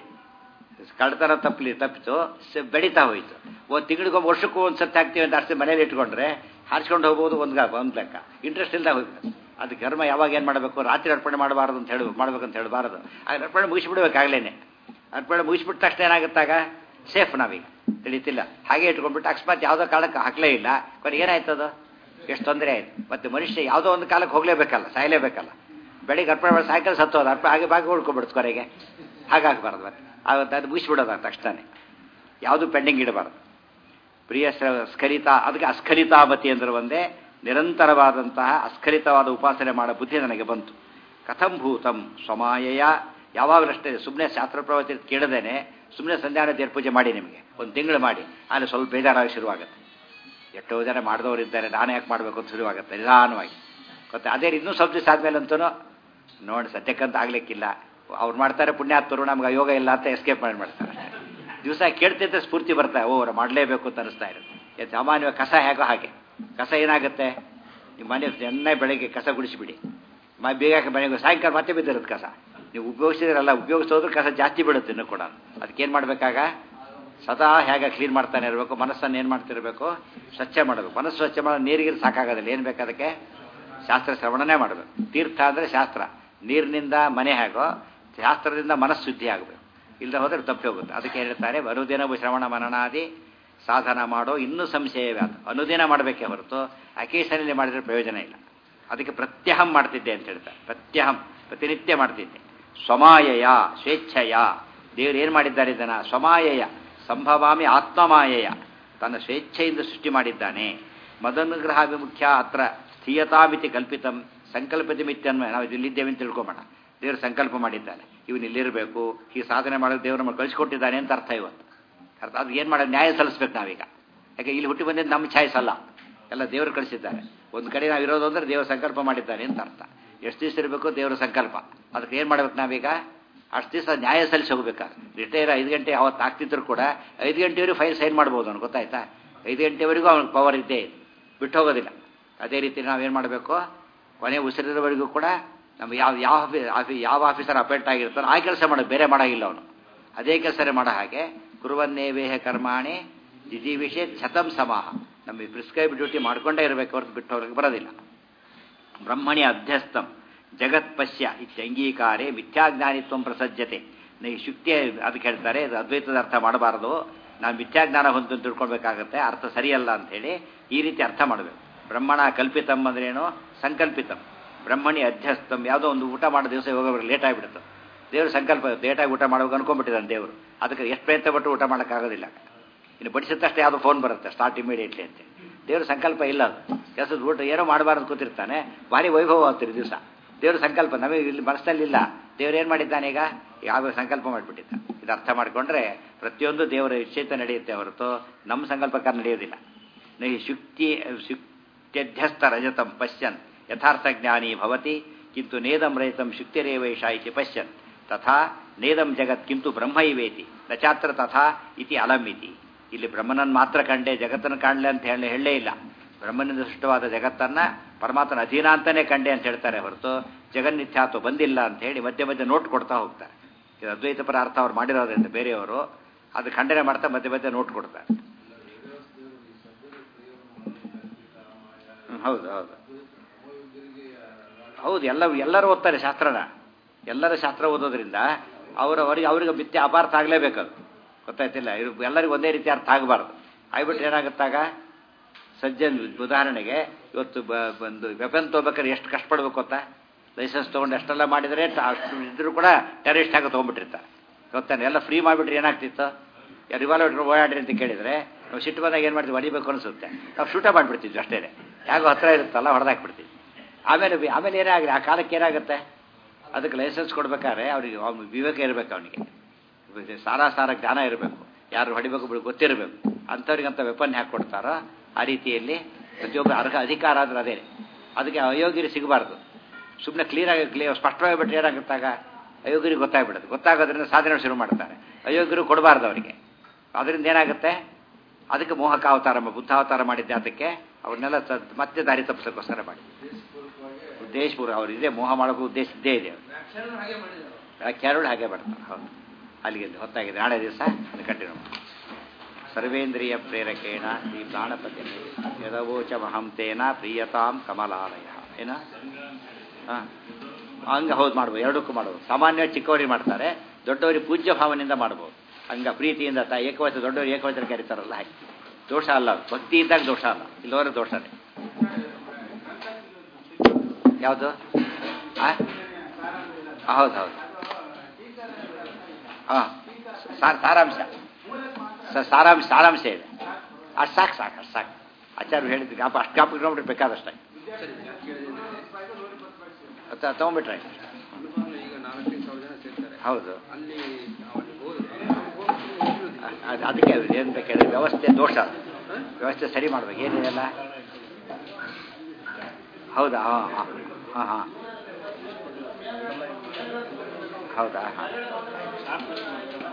ಕಳ್ತನ ತಪ್ಪಲಿ ತಪ್ಪಿತು ಸ- ಬೆಳೀತಾ ಹೋಯಿತು ಒಂದು ತಿಂಗಳಿಗೊಮ್ಮೆ ವರ್ಷಕ್ಕೂ ಒಂದು ಸತಿ ಹಾಕ್ತೀವಿ ಅಂತ ಅಷ್ಟೇ ಮನೇಲಿ ಇಟ್ಕೊಂಡ್ರೆ ಹಾರಿಸ್ಕೊಂಡು ಹೋಗ್ಬೋದು ಒಂದು ಒಂದು ಲೆಕ್ಕ ಇಂಟ್ರೆಸ್ಟ್ ಇಲ್ಲದ ಹೋಗ್ಬೇಕು ಅದು ಕರ್ಮ ಯಾವಾಗ ಏನು ಮಾಡಬೇಕು ರಾತ್ರಿ ಅರ್ಪಣೆ ಮಾಡಬಾರ್ದು ಅಂತ ಹೇಳಿ ಮಾಡ್ಬೇಕಂತ ಹೇಳಬಾರ್ದು ಆಗ ಅರ್ಪಣೆ ಮುಗಿಸ್ಬಿಡ್ಬೇಕಾಗ್ಲೇನೆ ಅರ್ಪಣೆ ಮುಗಿಸ್ಬಿಟ್ಟ ತಕ್ಷಣ ಏನಾಗುತ್ತಾಗ ಸೇಫ್ ನಾವೀಗ ತಿಳಿತಿಲ್ಲ ಹಾಗೆ ಇಟ್ಕೊಂಡ್ಬಿಟ್ಟು ಅಕಸ್ಮಾತ್ ಯಾವುದೋ ಕಾಲಕ್ಕೆ ಹಾಕಲೇ ಇಲ್ಲ ಕೊನೆಗೆ ಏನಾಯ್ತದು ಎಷ್ಟು ತೊಂದರೆ ಆಯ್ತು ಮತ್ತೆ ಮನುಷ್ಯ ಯಾವುದೋ ಒಂದು ಕಾಲಕ್ಕೆ ಹೋಗಲೇಬೇಕಲ್ಲ ಸಾಯಲೇಬೇಕಲ್ಲ ಬೆಳಿಗ್ಗೆ ಅರ್ಪಣೆ ಮಾಡಿ ಸಾಯಂಕಾಲ ಸತ್ತೋದು ಅರ್ಪ ಹಾಗೆ ಬಾಗಿ ಉಳ್ಕೊಬಿಡ್ತು ಕೊನೆಗೆ ಹಾಗಾಗಬಾರ್ದು ಮತ್ತೆ ಆವತ್ತು ಅದು ಮುಗಿಸ್ಬಿಡೋದು ತಕ್ಷಣ ಯಾವುದು ಪೆಂಡಿಂಗ್ ಇಡಬಾರ್ದು ಪ್ರಿಯ ಸ- ಸ್ಖಲಿತ ಅದಕ್ಕೆ ಅಸ್ಖಲಿತಾಮತಿ ಅಂದ್ರೆ ಒಂದೇ ನಿರಂತರವಾದಂತಹ ಅಸ್ಖಲಿತವಾದ ಉಪಾಸನೆ ಮಾಡೋ ಬುದ್ಧಿ ನನಗೆ ಬಂತು ಕಥಂಭೂತಂ ಸ್ವಮಾಯಯ ಯಾವಾಗಲಷ್ಟೇ ಸುಮ್ಮನೆ ಶಾಸ್ತ್ರ ಪ್ರವಚನ ಕೇಳದೇನೆ ಸುಮ್ಮನೆ ಸಂಧ್ಯಾನ ದೇವ್ರ ಪೂಜೆ ಮಾಡಿ ನಿಮಗೆ ಒಂದು ತಿಂಗಳು ಮಾಡಿ ಅಲ್ಲಿ ಸ್ವಲ್ಪ ಬೇಜಾರಾಗಿ ಶುರುವಾಗುತ್ತೆ ಎಷ್ಟೋ ಜನ ಮಾಡಿದವರಿದ್ದಾರೆ ನಾನು ಯಾಕೆ ಮಾಡಬೇಕು ಅಂತ ಶುರುವಾಗುತ್ತೆ ನಿಧಾನವಾಗಿ ಗೊತ್ತಾ ಅದೇ ಇನ್ನೂ ಸ್ವಲ್ಪ ದಿವಸ ಆದ್ಮೇಲೆ ಅಂತೂ ನೋಡಿ ಸದ್ಯಕ್ಕಂತ ಆಗ್ಲಿಕ್ಕಿಲ್ಲ ಅವ್ರು ಮಾಡ್ತಾರೆ ಪುಣ್ಯಾತ್ಮರು ನಮ್ಗೆ ಯೋಗ ಇಲ್ಲ ಅಂತ ಎಸ್ಕೇಪ್ ಮಾಡಿ ಮಾಡ್ತಾರೆ ದಿವಸ ಕೇಳ್ತಿದ್ದೆ ಸ್ಫೂರ್ತಿ ಬರ್ತಾರೆ ಓ ಅವ್ರು ಮಾಡಲೇಬೇಕು ಅಂತ ಅನಿಸ್ತಾ ಇರುತ್ತೆ ಇದು ಸಾಮಾನ್ಯವಾಗಿ ಕಸ ಹೇಗೋ ಹಾಗೆ ಕಸ ಏನಾಗುತ್ತೆ ನಿಮ್ಮ ಮನೆ ಚೆನ್ನಾಗಿ ಬೆಳಗ್ಗೆ ಕಸ ಗುಡಿಸಿಬಿಡಿ ಮ ಬೇಗ ಮನೆಗೆ ಸಾಯಂಕಾಲ ಮತ್ತೆ ಬಿದ್ದಿರುತ್ತೆ ಕಸ ನೀವು ಉಪಯೋಗಿಸಿದ್ರಲ್ಲ ಉಪಯೋಗಿಸೋದ್ರೆ ಕಸ ಜಾಸ್ತಿ ಬೀಳುತ್ತೆ ಇನ್ನೂ ಕೂಡ ಅದಕ್ಕೇನು ಮಾಡಬೇಕಾಗ ಸದಾ ಹೇಗೆ ಕ್ಲೀನ್ ಮಾಡ್ತಾನೆ ಇರಬೇಕು ಮನಸ್ಸನ್ನು ಏನು ಮಾಡ್ತಿರ್ಬೇಕು ಸ್ವಚ್ಛ ಮಾಡಬೇಕು ಮನಸ್ಸು ಸ್ವಚ್ಛ ಮಾಡೋ ನೀರಿಗೆ ಸಾಕಾಗೋದಿಲ್ಲ ಏನು ಬೇಕು ಅದಕ್ಕೆ ಶಾಸ್ತ್ರ ಶ್ರವಣನೇ ಮಾಡಬೇಕು ತೀರ್ಥ ಅಂದರೆ ಶಾಸ್ತ್ರ ನೀರಿನಿಂದ ಮನೆ ಹೇಗೋ ಶಾಸ್ತ್ರದಿಂದ ಮನಸ್ಸು ಶುದ್ಧಿ ಆಗಬೇಕು ಇಲ್ಲದೆ ಹೋದರೆ ತಪ್ಪಿ ಹೋಗುತ್ತೆ ಅದಕ್ಕೆ ಹೇಳ್ತಾರೆ ಅನುದಿನವು ಶ್ರವಣ ಮನನಾದಿ ಸಾಧನ ಮಾಡೋ ಇನ್ನೂ ಸಂಶಯವೇ ಅದು ಅನುದಿನ ಮಾಡಬೇಕೇ ಹೊರತು ಅಕೇಶನಲ್ಲಿ ಮಾಡಿದ್ರೆ ಪ್ರಯೋಜನ ಇಲ್ಲ ಅದಕ್ಕೆ ಪ್ರತ್ಯಹಂ ಮಾಡ್ತಿದ್ದೆ ಅಂತ ಹೇಳ್ತಾರೆ ಪ್ರತ್ಯಹಂ ಪ್ರತಿನಿತ್ಯ ಮಾಡ್ತಿದ್ದೆ ಸ್ವಮಾಯಯ ಸ್ವೇಚ್ಛಯ ದೇವರು ಏನು ಮಾಡಿದ್ದಾರೆ ಇದನ್ನು ಸ್ವಮಾಯಯ ಸಂಭವಾಮಿ ಆತ್ಮಮಾಯಯ ತನ್ನ ಸ್ವೇಚ್ಛೆಯಿಂದ ಸೃಷ್ಟಿ ಮಾಡಿದ್ದಾನೆ ಮದನುಗ್ರಹ ವಿಮುಖ್ಯ ಅತ್ರ ಸ್ಥೀಯತಾಮಿತಿ ಕಲ್ಪಿತಂ ಸಂಕಲ್ಪತಿ ಮಿತ್ಯನ್ವಯ ನಾವು ಇಲ್ಲಿದ್ದೇವೆ ಅಂತ ತಿಳ್ಕೊಂಬೋಣ ದೇವರು ಸಂಕಲ್ಪ ಮಾಡಿದ್ದಾನೆ ಇವನು ಇಲ್ಲಿರಬೇಕು ಈ ಸಾಧನೆ ಮಾಡೋದು ದೇವರು ನಮಗೆ ಕಳಿಸ್ಕೊಟ್ಟಿದ್ದಾನೆ ಅಂತ ಅರ್ಥ ಇವತ್ತು ಅರ್ಥ ಅದು ಏನು ಮಾಡೋದು ನ್ಯಾಯ ಸಲ್ಲಿಸ್ಬೇಕು ನಾವೀಗ ಯಾಕೆ ಇಲ್ಲಿ ಹುಟ್ಟಿ ಬಂದಿದ್ದು ನಮ್ಮ ಚಾಯ್ಸ್ ಅಲ್ಲ ಎಲ್ಲ ದೇವರು ಕಳಿಸಿದ್ದಾರೆ ಒಂದು ಕಡೆ ನಾವು ಇರೋದು ಅಂದ್ರೆ ದೇವರು ಸಂಕಲ್ಪ ಮಾಡಿದ್ದಾನೆ ಅಂತ ಅರ್ಥ ಎಷ್ಟು ದಿವಸ ಇರಬೇಕು ದೇವರ ಸಂಕಲ್ಪ ಅದಕ್ಕೆ ಏನು ಮಾಡ್ಬೇಕು ನಾವೀಗ ಅಷ್ಟು ದಿವಸ ನ್ಯಾಯ ಸಲ್ಲಿಸಿ ಹೋಗ್ಬೇಕಾದ್ರೆ ರಿಟೈರ್ ಐದು ಗಂಟೆ ಅವತ್ತು ಆಗ್ತಿದ್ರು ಕೂಡ ಐದು ಗಂಟೆವರೆಗೂ ಫೈಲ್ ಸೈನ್ ಮಾಡ್ಬೋದು ಅವ್ನು ಗೊತ್ತಾಯ್ತಾ ಐದು ಗಂಟೆವರೆಗೂ ಅವ್ನಿಗೆ ಪವರ್ ಇದ್ದೇ ಇದೆ ಬಿಟ್ಟು ಹೋಗೋದಿಲ್ಲ ಅದೇ ರೀತಿ ನಾವೇನು ಮಾಡಬೇಕು ಕೊನೆ ಉಸಿರಿರೋವರೆಗೂ ಕೂಡ ನಮ್ಮ ಯಾವ ಯಾವ ಆಫೀ- ಆಫೀ ಯಾವ ಆಫೀಸರ್ ಅಪಾಯಿಂಟ್ ಆಗಿರ್ತಾನೋ ಆ ಕೆಲಸ ಮಾಡೋದು ಬೇರೆ ಮಾಡೋಂಗಿಲ್ಲ ಅವನು ಅದೇ ಕೆಲಸನೇ ಮಾಡೋ ಹಾಗೆ ಕುರುವನ್ನೇವೇಹ ಕರ್ಮಾಣಿ ಜಿಜಿ ವಿಷಯ ಶತಂ ಸಮಾಹ ನಮಗೆ ಪ್ರಿಸ್ಕ್ರೈಬ್ ಡ್ಯೂಟಿ ಮಾಡ್ಕೊಂಡೇ ಇರಬೇಕು ಹೊರತು ಬಿಟ್ಟವ್ರಿಗೆ ಬರೋದಿಲ್ಲ ಬ್ರಹ್ಮಣಿ ಅಧ್ಯಸ್ಥಂ ಜಗತ್ ಪಶ್ಯ ಇತ್ಯಂಗೀಕಾರೇ ಮಿಥ್ಯಾಜ್ಞಾನಿತ್ವ ಪ್ರಸಜ್ಜತೆ ನೀವು ಶುಕ್ತಿ ಅದಕ್ಕೆ ಹೇಳ್ತಾರೆ ಇದು ಅದ್ವೈತದ ಅರ್ಥ ಮಾಡಬಾರದು ನಾವು ಮಿಥ್ಯಾಜ್ಞಾನ ಹೊಂದು ತಿಳ್ಕೊಳ್ಬೇಕಾಗತ್ತೆ ಅರ್ಥ ಸರಿಯಲ್ಲ ಅಂಥೇಳಿ ಈ ರೀತಿ ಅರ್ಥ ಮಾಡಬೇಕು ಬ್ರಹ್ಮಣ ಕಲ್ಪಿತಂ ಅಂದ್ರೇನು ಸಂಕಲ್ಪಿತಂ ಬ್ರಹ್ಮಣಿ ಅಧ್ಯಸ್ಥಂ ಯಾವುದೋ ಒಂದು ಊಟ ಮಾಡೋ ದಿವಸ ಹೋಗೋರು ಲೇಟ್ ಆಗಿಬಿಡುತ್ತೆ ದೇವರು ಸಂಕಲ್ಪ ಲೇಟಾಗಿ ಊಟ ಮಾಡ್ಬೇಕು ಅನ್ಕೊಂಡ್ಬಿಟ್ಟಿದ್ದಾನೆ ದೇವರು ಅದಕ್ಕೆ ಎಷ್ಟು ಪ್ರಯತ್ನ ಪಟ್ಟು ಊಟ ಮಾಡೋಕ್ಕಾಗೋದಿಲ್ಲ ಇನ್ನು ಬಡಿಸಿದ ತಕ್ಷಣ ಯಾವುದೋ ಫೋನ್ ಬರುತ್ತೆ ಸ್ಟಾರ್ಟ್ ಇಮಿಡಿಯೇಟ್ಲಿ ಅಂತ ದೇವ್ರ ಸಂಕಲ್ಪ ಇಲ್ಲ ಅದು ಕೆಲಸದ ಊಟ ಏನೋ ಮಾಡಬಾರ್ದು ಕೂತಿರ್ತಾನೆ ಭಾರಿ ವೈಭವ ಆಗ್ತಿರಿ ದಿವಸ ದೇವ್ರ ಸಂಕಲ್ಪ ನಮಗೆ ಇಲ್ಲಿ ಮನಸ್ಸಲ್ಲಿಲ್ಲ ದೇವ್ರು ಏನು ಮಾಡಿದ್ದಾನೆ ಈಗ ಯಾವ ಸಂಕಲ್ಪ ಮಾಡಿಬಿಟ್ಟಿದ್ದ ಇದು ಅರ್ಥ ಮಾಡಿಕೊಂಡ್ರೆ ಪ್ರತಿಯೊಂದು ದೇವರ ಇಚ್ಛೆತ ನಡೆಯುತ್ತೆ ಹೊರತು ನಮ್ಮ ಸಂಕಲ್ಪಕಾರ ನಡೆಯೋದಿಲ್ಲ ನಹಿ ಶುಕ್ತಿ ಶುಕ್ತ್ಯಧ್ಯಸ್ಥ ರಜತಂ ಪಶ್ಯನ್ ಯಥಾರ್ಥ ಜ್ಞಾನಿ ಭವತಿ ಕಿಂತು ನೇದಂ ರಹಿತಂ ಶುಕ್ತಿರೇವೈಷ ಇತಿ ಪಶ್ಯನ್ ತಥಾ ನೇದಂ ಜಗತ್ ಕಿಂತು ಬ್ರಹ್ಮೈವೇತಿ ನಚಾತ್ರ ತಥಾ ಇತಿ ಅಲಂ ಇತಿ ಇಲ್ಲಿ ಬ್ರಹ್ಮನನ್ನು ಮಾತ್ರ ಕಂಡೆ ಜಗತ್ತನ್ನು ಕಾಣಲೆ ಅಂತ ಹೇಳಿ ಹೇಳಲೇ ಇಲ್ಲ ಬ್ರಹ್ಮನಿಂದ ಸೃಷ್ಟವಾದ ಜಗತ್ತನ್ನ ಪರಮಾತ್ಮನ ಅಧೀನ ಅಂತಾನೆ ಕಂಡೆ ಅಂತ ಹೇಳ್ತಾರೆ ಹೊರತು ಜಗನ್ನಿತ್ಯಾತ್ವ ಬಂದಿಲ್ಲ ಅಂತ ಹೇಳಿ ಮಧ್ಯೆ ಮಧ್ಯೆ ನೋಟ್ ಕೊಡ್ತಾ ಹೋಗ್ತಾರೆ ಇದು ಅದ್ವೈತ ಪರ ಅರ್ಥ ಅವ್ರು ಮಾಡಿರೋದ್ರಿಂದ ಬೇರೆಯವರು ಅದು ಖಂಡನೆ ಮಾಡ್ತಾ ಮಧ್ಯೆ ಮಧ್ಯೆ ನೋಟ್ ಕೊಡ್ತಾರೆ ಹ್ಮ್, ಹೌದು ಹೌದು ಹೌದು ಎಲ್ಲ ಎಲ್ಲರೂ ಓದ್ತಾರೆ ಶಾಸ್ತ್ರನ ಎಲ್ಲರೂ ಶಾಸ್ತ್ರ ಓದೋದ್ರಿಂದ ಅವರವರಿಗೆ ಅವರಿಗೆ ಮಿಥ್ಯೆ ಅಪಾರ್ಥ ಆಗಲೇಬೇಕು ಅದು ಗೊತ್ತಾಯ್ತಿಲ್ಲ ಇವ್ರು ಎಲ್ಲರಿಗೂ ಒಂದೇ ರೀತಿ ಅರ್ಥ ಆಗಬಾರ್ದು ಆಗ್ಬಿಟ್ರೆ ಏನಾಗುತ್ತಾಗ ಸಜ್ಜನ್ ಉದಾಹರಣೆಗೆ ಇವತ್ತು ಬ- ಬಂದು ವೆಪನ್ ತೊಗೋಬೇಕಾದ್ರೆ ಎಷ್ಟು ಕಷ್ಟಪಡ್ಬೇಕು ಗೊತ್ತಾ ಲೈಸೆನ್ಸ್ ತೊಗೊಂಡು ಅಷ್ಟೆಲ್ಲ ಮಾಡಿದರೆ ಅಷ್ಟು ಇದ್ರೂ ಕೂಡ ಟೆರರಿಸ್ಟ್ ಆಗಿ ತೊಗೊಂಡ್ಬಿಟ್ಟಿರ್ತಾರೆ ಗೊತ್ತಾನೆ ಎಲ್ಲ ಫ್ರೀ ಮಾಡಿಬಿಟ್ರೆ ಏನಾಗ್ತಿತ್ತು ರಿವಾಲ್ವರ್ ಓಡಾಡ್ರಿ ಅಂತ ಕೇಳಿದರೆ ನಾವು ಸಿಟ್ಟು ಬಂದಾಗ ಏನು ಮಾಡ್ತೀವಿ ಹೊಡಿಬೇಕು ಅನಿಸುತ್ತೆ ನಾವು ಶೂಟ ಮಾಡಿಬಿಡ್ತಿದ್ವಿ ಅಷ್ಟೇ ಯಾಕೋ ಹತ್ರ ಇರುತ್ತಲ್ಲ ಹೊಡೆದಾಕ್ಬಿಡ್ತೀವಿ ಆಮೇಲೆ ವಿ- ಆಮೇಲೆ ಏನೇ ಆಗಲಿ ಆ ಕಾಲಕ್ಕೆ ಏನಾಗುತ್ತೆ ಅದಕ್ಕೆ ಲೈಸೆನ್ಸ್ ಕೊಡ್ಬೇಕಾದ್ರೆ ಅವ್ರಿಗೆ ಅವ್ನು ವಿವೇಕ ಇರಬೇಕು ಅವನಿಗೆ ಸಾರ ಸಾರ ಜ್ಞಾನ ಇರಬೇಕು ಯಾರು ಹೊಡಿಬೇಕು ಬಿಡು ಗೊತ್ತಿರಬೇಕು ಅಂಥವ್ರಿಗಂತ ವೆಪನ್ ಹಾಕಿ ಕೊಡ್ತಾರೋ ಆ ರೀತಿಯಲ್ಲಿ ಪ್ರತಿಯೊಬ್ಬ ಅರ್ಹ ಅಧಿಕಾರ ಆದ್ರೆ ಅದೇ ಅದಕ್ಕೆ ಅಯೋಗ್ಯರು ಸಿಗಬಾರ್ದು ಸುಮ್ಮನೆ ಕ್ಲಿಯರಾಗಿ ಕ್ಲಿಯರ್ ಸ್ಪಷ್ಟವಾಗಿ ಬಿಟ್ಟರೆ ಏನಾಗುತ್ತಾಗ ಅಯೋಗ್ಯರಿಗೆ ಗೊತ್ತಾಗ್ಬಿಡುತ್ತೆ ಗೊತ್ತಾಗೋದ್ರಿಂದ ಸಾಧನೆ ಶುರು ಮಾಡ್ತಾರೆ ಅಯೋಗ್ಯರು ಕೊಡಬಾರ್ದು ಅವರಿಗೆ ಅದರಿಂದ ಏನಾಗುತ್ತೆ ಅದಕ್ಕೆ ಮೋಹಕ ಅವತಾರ ಮಾ- ಬುದ್ಧ ಅವತಾರ ಮಾಡಿದ್ದೆ ಅದಕ್ಕೆ ಅವ್ರನ್ನೆಲ್ಲ ತ- ಮತ್ತೆ ದಾರಿ ತಪ್ಪಿಸೋಕ್ಕೋಸ್ಕರ ಮಾಡಿ ಉದ್ದೇಶಪೂರ್ವ ಅವ್ರು ಇದೇ ಮೋಹ ಮಾಡೋಕ್ಕೂ ಉದ್ದೇಶ ಇದ್ದೇ ಇದೆ ವ್ಯಾಖ್ಯಾನಗಳು ಹಾಗೆ ಬರ್ತಾರೆ ಹೌದು ಅಲ್ಲಿಗೆ ಇಲ್ಲಿ ಹೊತ್ತಾಗಿದೆ ನಾಳೆ ದಿವಸ ಅದು ಕಂಟಿನ್ಯೂ ಮಾಡಿ ಸರ್ವೇಂದ್ರಿಯ ಪ್ರೇರಕೇಣ ಶ್ರೀ ಪ್ರಾಣಪತಿ ಯದವೋಚ ಮಹಂತೇನ ಪ್ರಿಯತಾಂ ಕಮಲಾಲಯ ಏನ ಹಾಂ ಹಂಗ ಹೌದು ಮಾಡ್ಬೋದು ಎರಡಕ್ಕೂ ಮಾಡ್ಬೋದು ಸಾಮಾನ್ಯವಾಗಿ ಚಿಕ್ಕವರಿಗೆ ಮಾಡ್ತಾರೆ ದೊಡ್ಡವರಿಗೆ ಪೂಜ್ಯ ಭಾವನೆಯಿಂದ ಮಾಡ್ಬೋದು ಹಂಗ ಪ್ರೀತಿಯಿಂದ ತಾ ಏಕವಚನ ದೊಡ್ಡವರು ಏಕವಚನ ಕರೀತಾರಲ್ಲ ಹಾಗೆ ದೋಷ ಅಲ್ಲ ಅದು. ಭಕ್ತಿ ಇದ್ದಾಗ ದೋಷ ಅಲ್ಲ ಇಲ್ಲವರೆ ದೋಷನೇ ಯಾವುದು ಹೌದು ಹೌದು ಹಾಂ ಸಾರಾಂಶ ಸ- ಸಾರಾಂಶ ಸಾರಾಂಶ ಇದೆ ಅಷ್ಟು ಸಾಕು ಸಾಕು ಅಷ್ಟು ಸಾಕು ಆಚಾರ್ಯರು ಹೇಳಿದ್ದು ಜ್ಞಾಪ ಅಷ್ಟು ಜ್ಞಾಪಕ ಇಟ್ಕೊಂಡ್ಬಿಟ್ರೆ ಬೇಕಾದಷ್ಟೇ ಮತ್ತೆ ತೊಗೊಂಬಿಟ್ರೆ ಈಗ ನಾಲ್ಕೈದು ಸಾವಿರ ಜನ ಸೇರ್ತಾರೆ ಹೌದು ಅಲ್ಲಿ ಅವನು ಹೋದ್ರೆ ಅ- ಅದ್- ಅದಕ್ಕೆ ಅದು ಏನು ಬೇಕಾದ್ರೆ ವ್ಯವಸ್ಥೆ ದೋಷ ಅದು. ವ್ಯವಸ್ಥೆ ಸರಿ ಮಾಡ್ಬೇಕು ಏನಿದೆಲ್ಲ ಹೌದಾ ಹಾಂ ಹಾಂ ಹಾಂ ಹಾಂ ಹೌದಾ ಹಾಂ